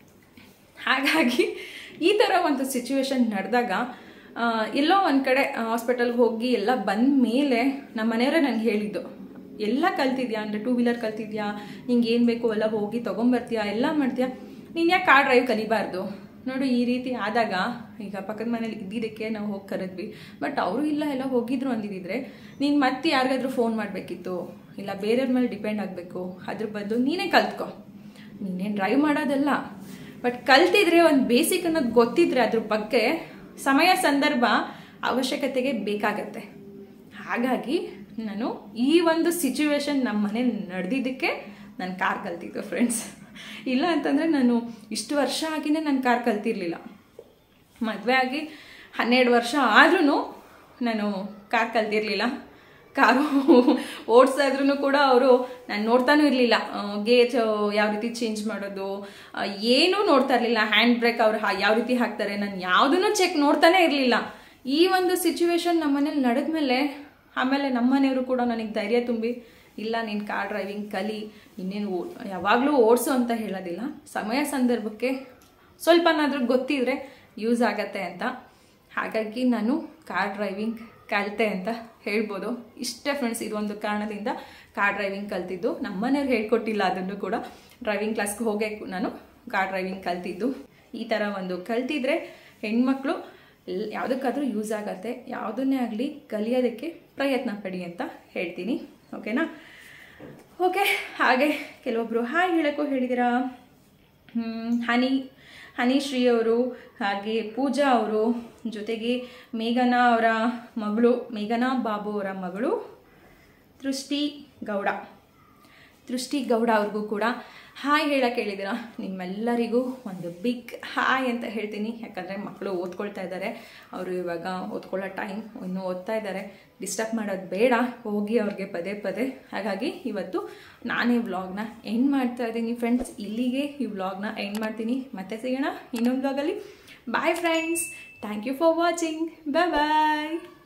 ಹಾಗಾಗಿ ಈ ಥರ ಒಂದು ಸಿಚುವೇಶನ್ ನಡೆದಾಗ ಎಲ್ಲೋ ಒಂದು ಕಡೆ ಹಾಸ್ಪಿಟಲ್ಗೆ ಹೋಗಿ ಎಲ್ಲ ಬಂದ ಮೇಲೆ ನಮ್ಮ ಮನೆಯವರೇ ನನಗೆ ಹೇಳಿದ್ದು ಎಲ್ಲ ಕಲ್ತಿದ್ಯಾ ಅಂದರೆ ಟೂ ವೀಲರ್ ಕಲ್ತಿದ್ಯಾ ನಿಂಗೆ ಏನು ಬೇಕು ಎಲ್ಲ ಹೋಗಿ ತೊಗೊಂಬರ್ತೀಯಾ ಎಲ್ಲ ಮಾಡ್ತೀಯಾ ನೀನು ಯಾಕೆ ಕಾರ್ ಡ್ರೈವ್ ಕಲಿಬಾರ್ದು ನೋಡು ಈ ರೀತಿ ಆದಾಗ ಈಗ ಪಕ್ಕದ ಮನೇಲಿ ಇದ್ದಿದ್ದಕ್ಕೆ ನಾವು ಹೋಗಿ ಕರೆದ್ವಿ ಬಟ್ ಅವರು ಇಲ್ಲ ಎಲ್ಲ ಹೋಗಿದ್ರು ಅಂದಿದ್ದಿದ್ರೆ ನೀನು ಮತ್ತೆ ಯಾರಿಗಾದ್ರೂ ಫೋನ್ ಮಾಡಬೇಕಿತ್ತು ಇಲ್ಲ ಬೇರೆಯವ್ರ ಮೇಲೆ ಡಿಪೆಂಡ್ ಆಗಬೇಕು ಅದ್ರ ಬದಲು ನೀನೇ ಕಲ್ತ್ಕೊ ನೀನೇನು ಡ್ರೈವ್ ಮಾಡೋದಲ್ಲ ಬಟ್ ಕಲ್ತಿದ್ರೆ ಒಂದು ಬೇಸಿಕ್ ಅನ್ನೋದು ಗೊತ್ತಿದ್ರೆ ಅದ್ರ ಬಗ್ಗೆ ಸಮಯ ಸಂದರ್ಭ ಅವಶ್ಯಕತೆಗೆ ಬೇಕಾಗತ್ತೆ ಹಾಗಾಗಿ ನಾನು ಈ ಒಂದು ಸಿಚುವೇಶನ್ ನಮ್ಮ ಮನೇಲಿ ನಡೆದಿದ್ದಕ್ಕೆ ನಾನು ಕಾರ್ ಕಲ್ತಿದ್ದು ಫ್ರೆಂಡ್ಸ್ ಇಲ್ಲ ಅಂತಂದರೆ ನಾನು ಇಷ್ಟು ವರ್ಷ ಆಗಿನೇ ನಾನು ಕಾರ್ ಕಲ್ತಿರ್ಲಿಲ್ಲ ಮದುವೆ ಆಗಿ ಹನ್ನೆರಡು ವರ್ಷ ಆದ್ರೂ ನಾನು ಕಾರ್ ಕಲ್ತಿರ್ಲಿಲ್ಲ ಕಾರು ಓಡಿಸಿದ್ರೂ ಕೂಡ ಅವರು ನಾನು ನೋಡ್ತಾನೂ ಇರಲಿಲ್ಲ ಗೇರ್ ಯಾವ ರೀತಿ ಚೇಂಜ್ ಮಾಡೋದು ಆ, ಏನೂ ನೋಡ್ತಾ ಇರಲಿಲ್ಲ ಹ್ಯಾಂಡ್ ಬ್ರೇಕ್ ಅವ್ರು ಹಾ- ಯಾವ ರೀತಿ ಹಾಕ್ತಾರೆ ನಾನು ಯಾವುದನ್ನು ಚೆಕ್ ನೋಡ್ತಾನೆ ಇರಲಿಲ್ಲ ಈ ಒಂದು ಸಿಚುವೇಶನ್ ನಮ್ಮ ಮನೇಲಿ ನಡೆದ್ಮೇಲೆ ಆಮೇಲೆ ನಮ್ಮ ಮನೆಯವರು ಕೂಡ ನನಗೆ ಧೈರ್ಯ ತುಂಬಿ ಇಲ್ಲ ನೀನು ಕಾರ್ ಡ್ರೈವಿಂಗ್ ಕಲಿ ಇನ್ನೇನು ಯಾವಾಗಲೂ ಓಡಿಸು ಅಂತ ಹೇಳೋದಿಲ್ಲ ಸಮಯ ಸಂದರ್ಭಕ್ಕೆ ಸ್ವಲ್ಪನಾದ್ರೂ ಗೊತ್ತಿದ್ರೆ ಯೂಸ್ ಆಗತ್ತೆ ಅಂತ ಹಾಗಾಗಿ ನಾನು ಕಾರ್ ಡ್ರೈವಿಂಗ್ ಕಲಿತೆ ಅಂತ ಹೇಳ್ಬೋದು ಇಷ್ಟೇ ಫ್ರೆಂಡ್ಸ್ ಇದೊಂದು ಕಾರಣದಿಂದ ಕಾರ್ ಡ್ರೈವಿಂಗ್ ಕಲ್ತಿದ್ದು ನಮ್ಮನೆಯವ್ರು ಹೇಳ್ಕೊಟ್ಟಿಲ್ಲ ಅದನ್ನು ಕೂಡ ಡ್ರೈವಿಂಗ್ ಕ್ಲಾಸ್ಗೆ ಹೋಗೇ ನಾನು ಕಾರ್ ಡ್ರೈವಿಂಗ್ ಕಲ್ತಿದ್ದು ಈ ಥರ ಒಂದು ಕಲ್ತಿದ್ರೆ ಹೆಣ್ಮಕ್ಳು ಎಲ್ ಯಾವುದಕ್ಕಾದ್ರೂ ಯೂಸ್ ಆಗತ್ತೆ ಯಾವುದನ್ನೇ ಆಗಲಿ ಕಲಿಯೋದಕ್ಕೆ ಪ್ರಯತ್ನ ಪಡಿ ಅಂತ ಹೇಳ್ತೀನಿ ಓಕೆನಾ ಓಕೆ ಹಾಗೆ ಕೆಲವೊಬ್ಬರು ಹಾಯ್ ಹೇಳೋಕ್ಕೂ ಹೇಳಿದ್ದೀರಾ ಹ್ಮ್, ಹನಿ ಹನಿಶ್ರೀ ಅವರು ಹಾಗೆ ಪೂಜಾ ಅವರು ಜೊತೆಗೆ ಮೇಘನಾ ಅವರ ಮಗಳು ಮೇಘನಾ ಬಾಬು ಅವರ ಮಗಳು ದೃಷ್ಟಿ ಗೌಡ ದೃಷ್ಟಿ ಗೌಡ ಅವ್ರಿಗೂ ಕೂಡ ಹಾಯ್ ಹೇಳಕ್ಕೆ ಹೇಳಿದಿರ ನಿಮ್ಮೆಲ್ಲರಿಗೂ ಒಂದು ಬಿಗ್ ಹಾಯ್ ಅಂತ ಹೇಳ್ತೀನಿ ಯಾಕಂದರೆ ಮಕ್ಕಳು ಓದ್ಕೊಳ್ತಾ ಇದ್ದಾರೆ ಅವರು ಇವಾಗ ಓದ್ಕೊಳ್ಳೋ ಟೈಮ್ ಇನ್ನೂ ಓದ್ತಾ ಇದ್ದಾರೆ ಡಿಸ್ಟರ್ಬ್ ಮಾಡೋದು ಬೇಡ ಹೋಗಿ ಅವ್ರಿಗೆ ಪದೇ ಪದೇ ಹಾಗಾಗಿ ಇವತ್ತು ನಾನೇ ವ್ಲಾಗ್ನ ಎಂಡ್ ಮಾಡ್ತಾ ಇದ್ದೀನಿ ಫ್ರೆಂಡ್ಸ್ ಇಲ್ಲಿಗೆ ಈ ವ್ಲಾಗ್ನ ಎಂಡ್ ಮಾಡ್ತೀನಿ ಮತ್ತೆ ಸಿಗೋಣ ಇನ್ನೊಂದು ವ್ಲಾಗಲ್ಲಿ bye friends thank you for watching bye bye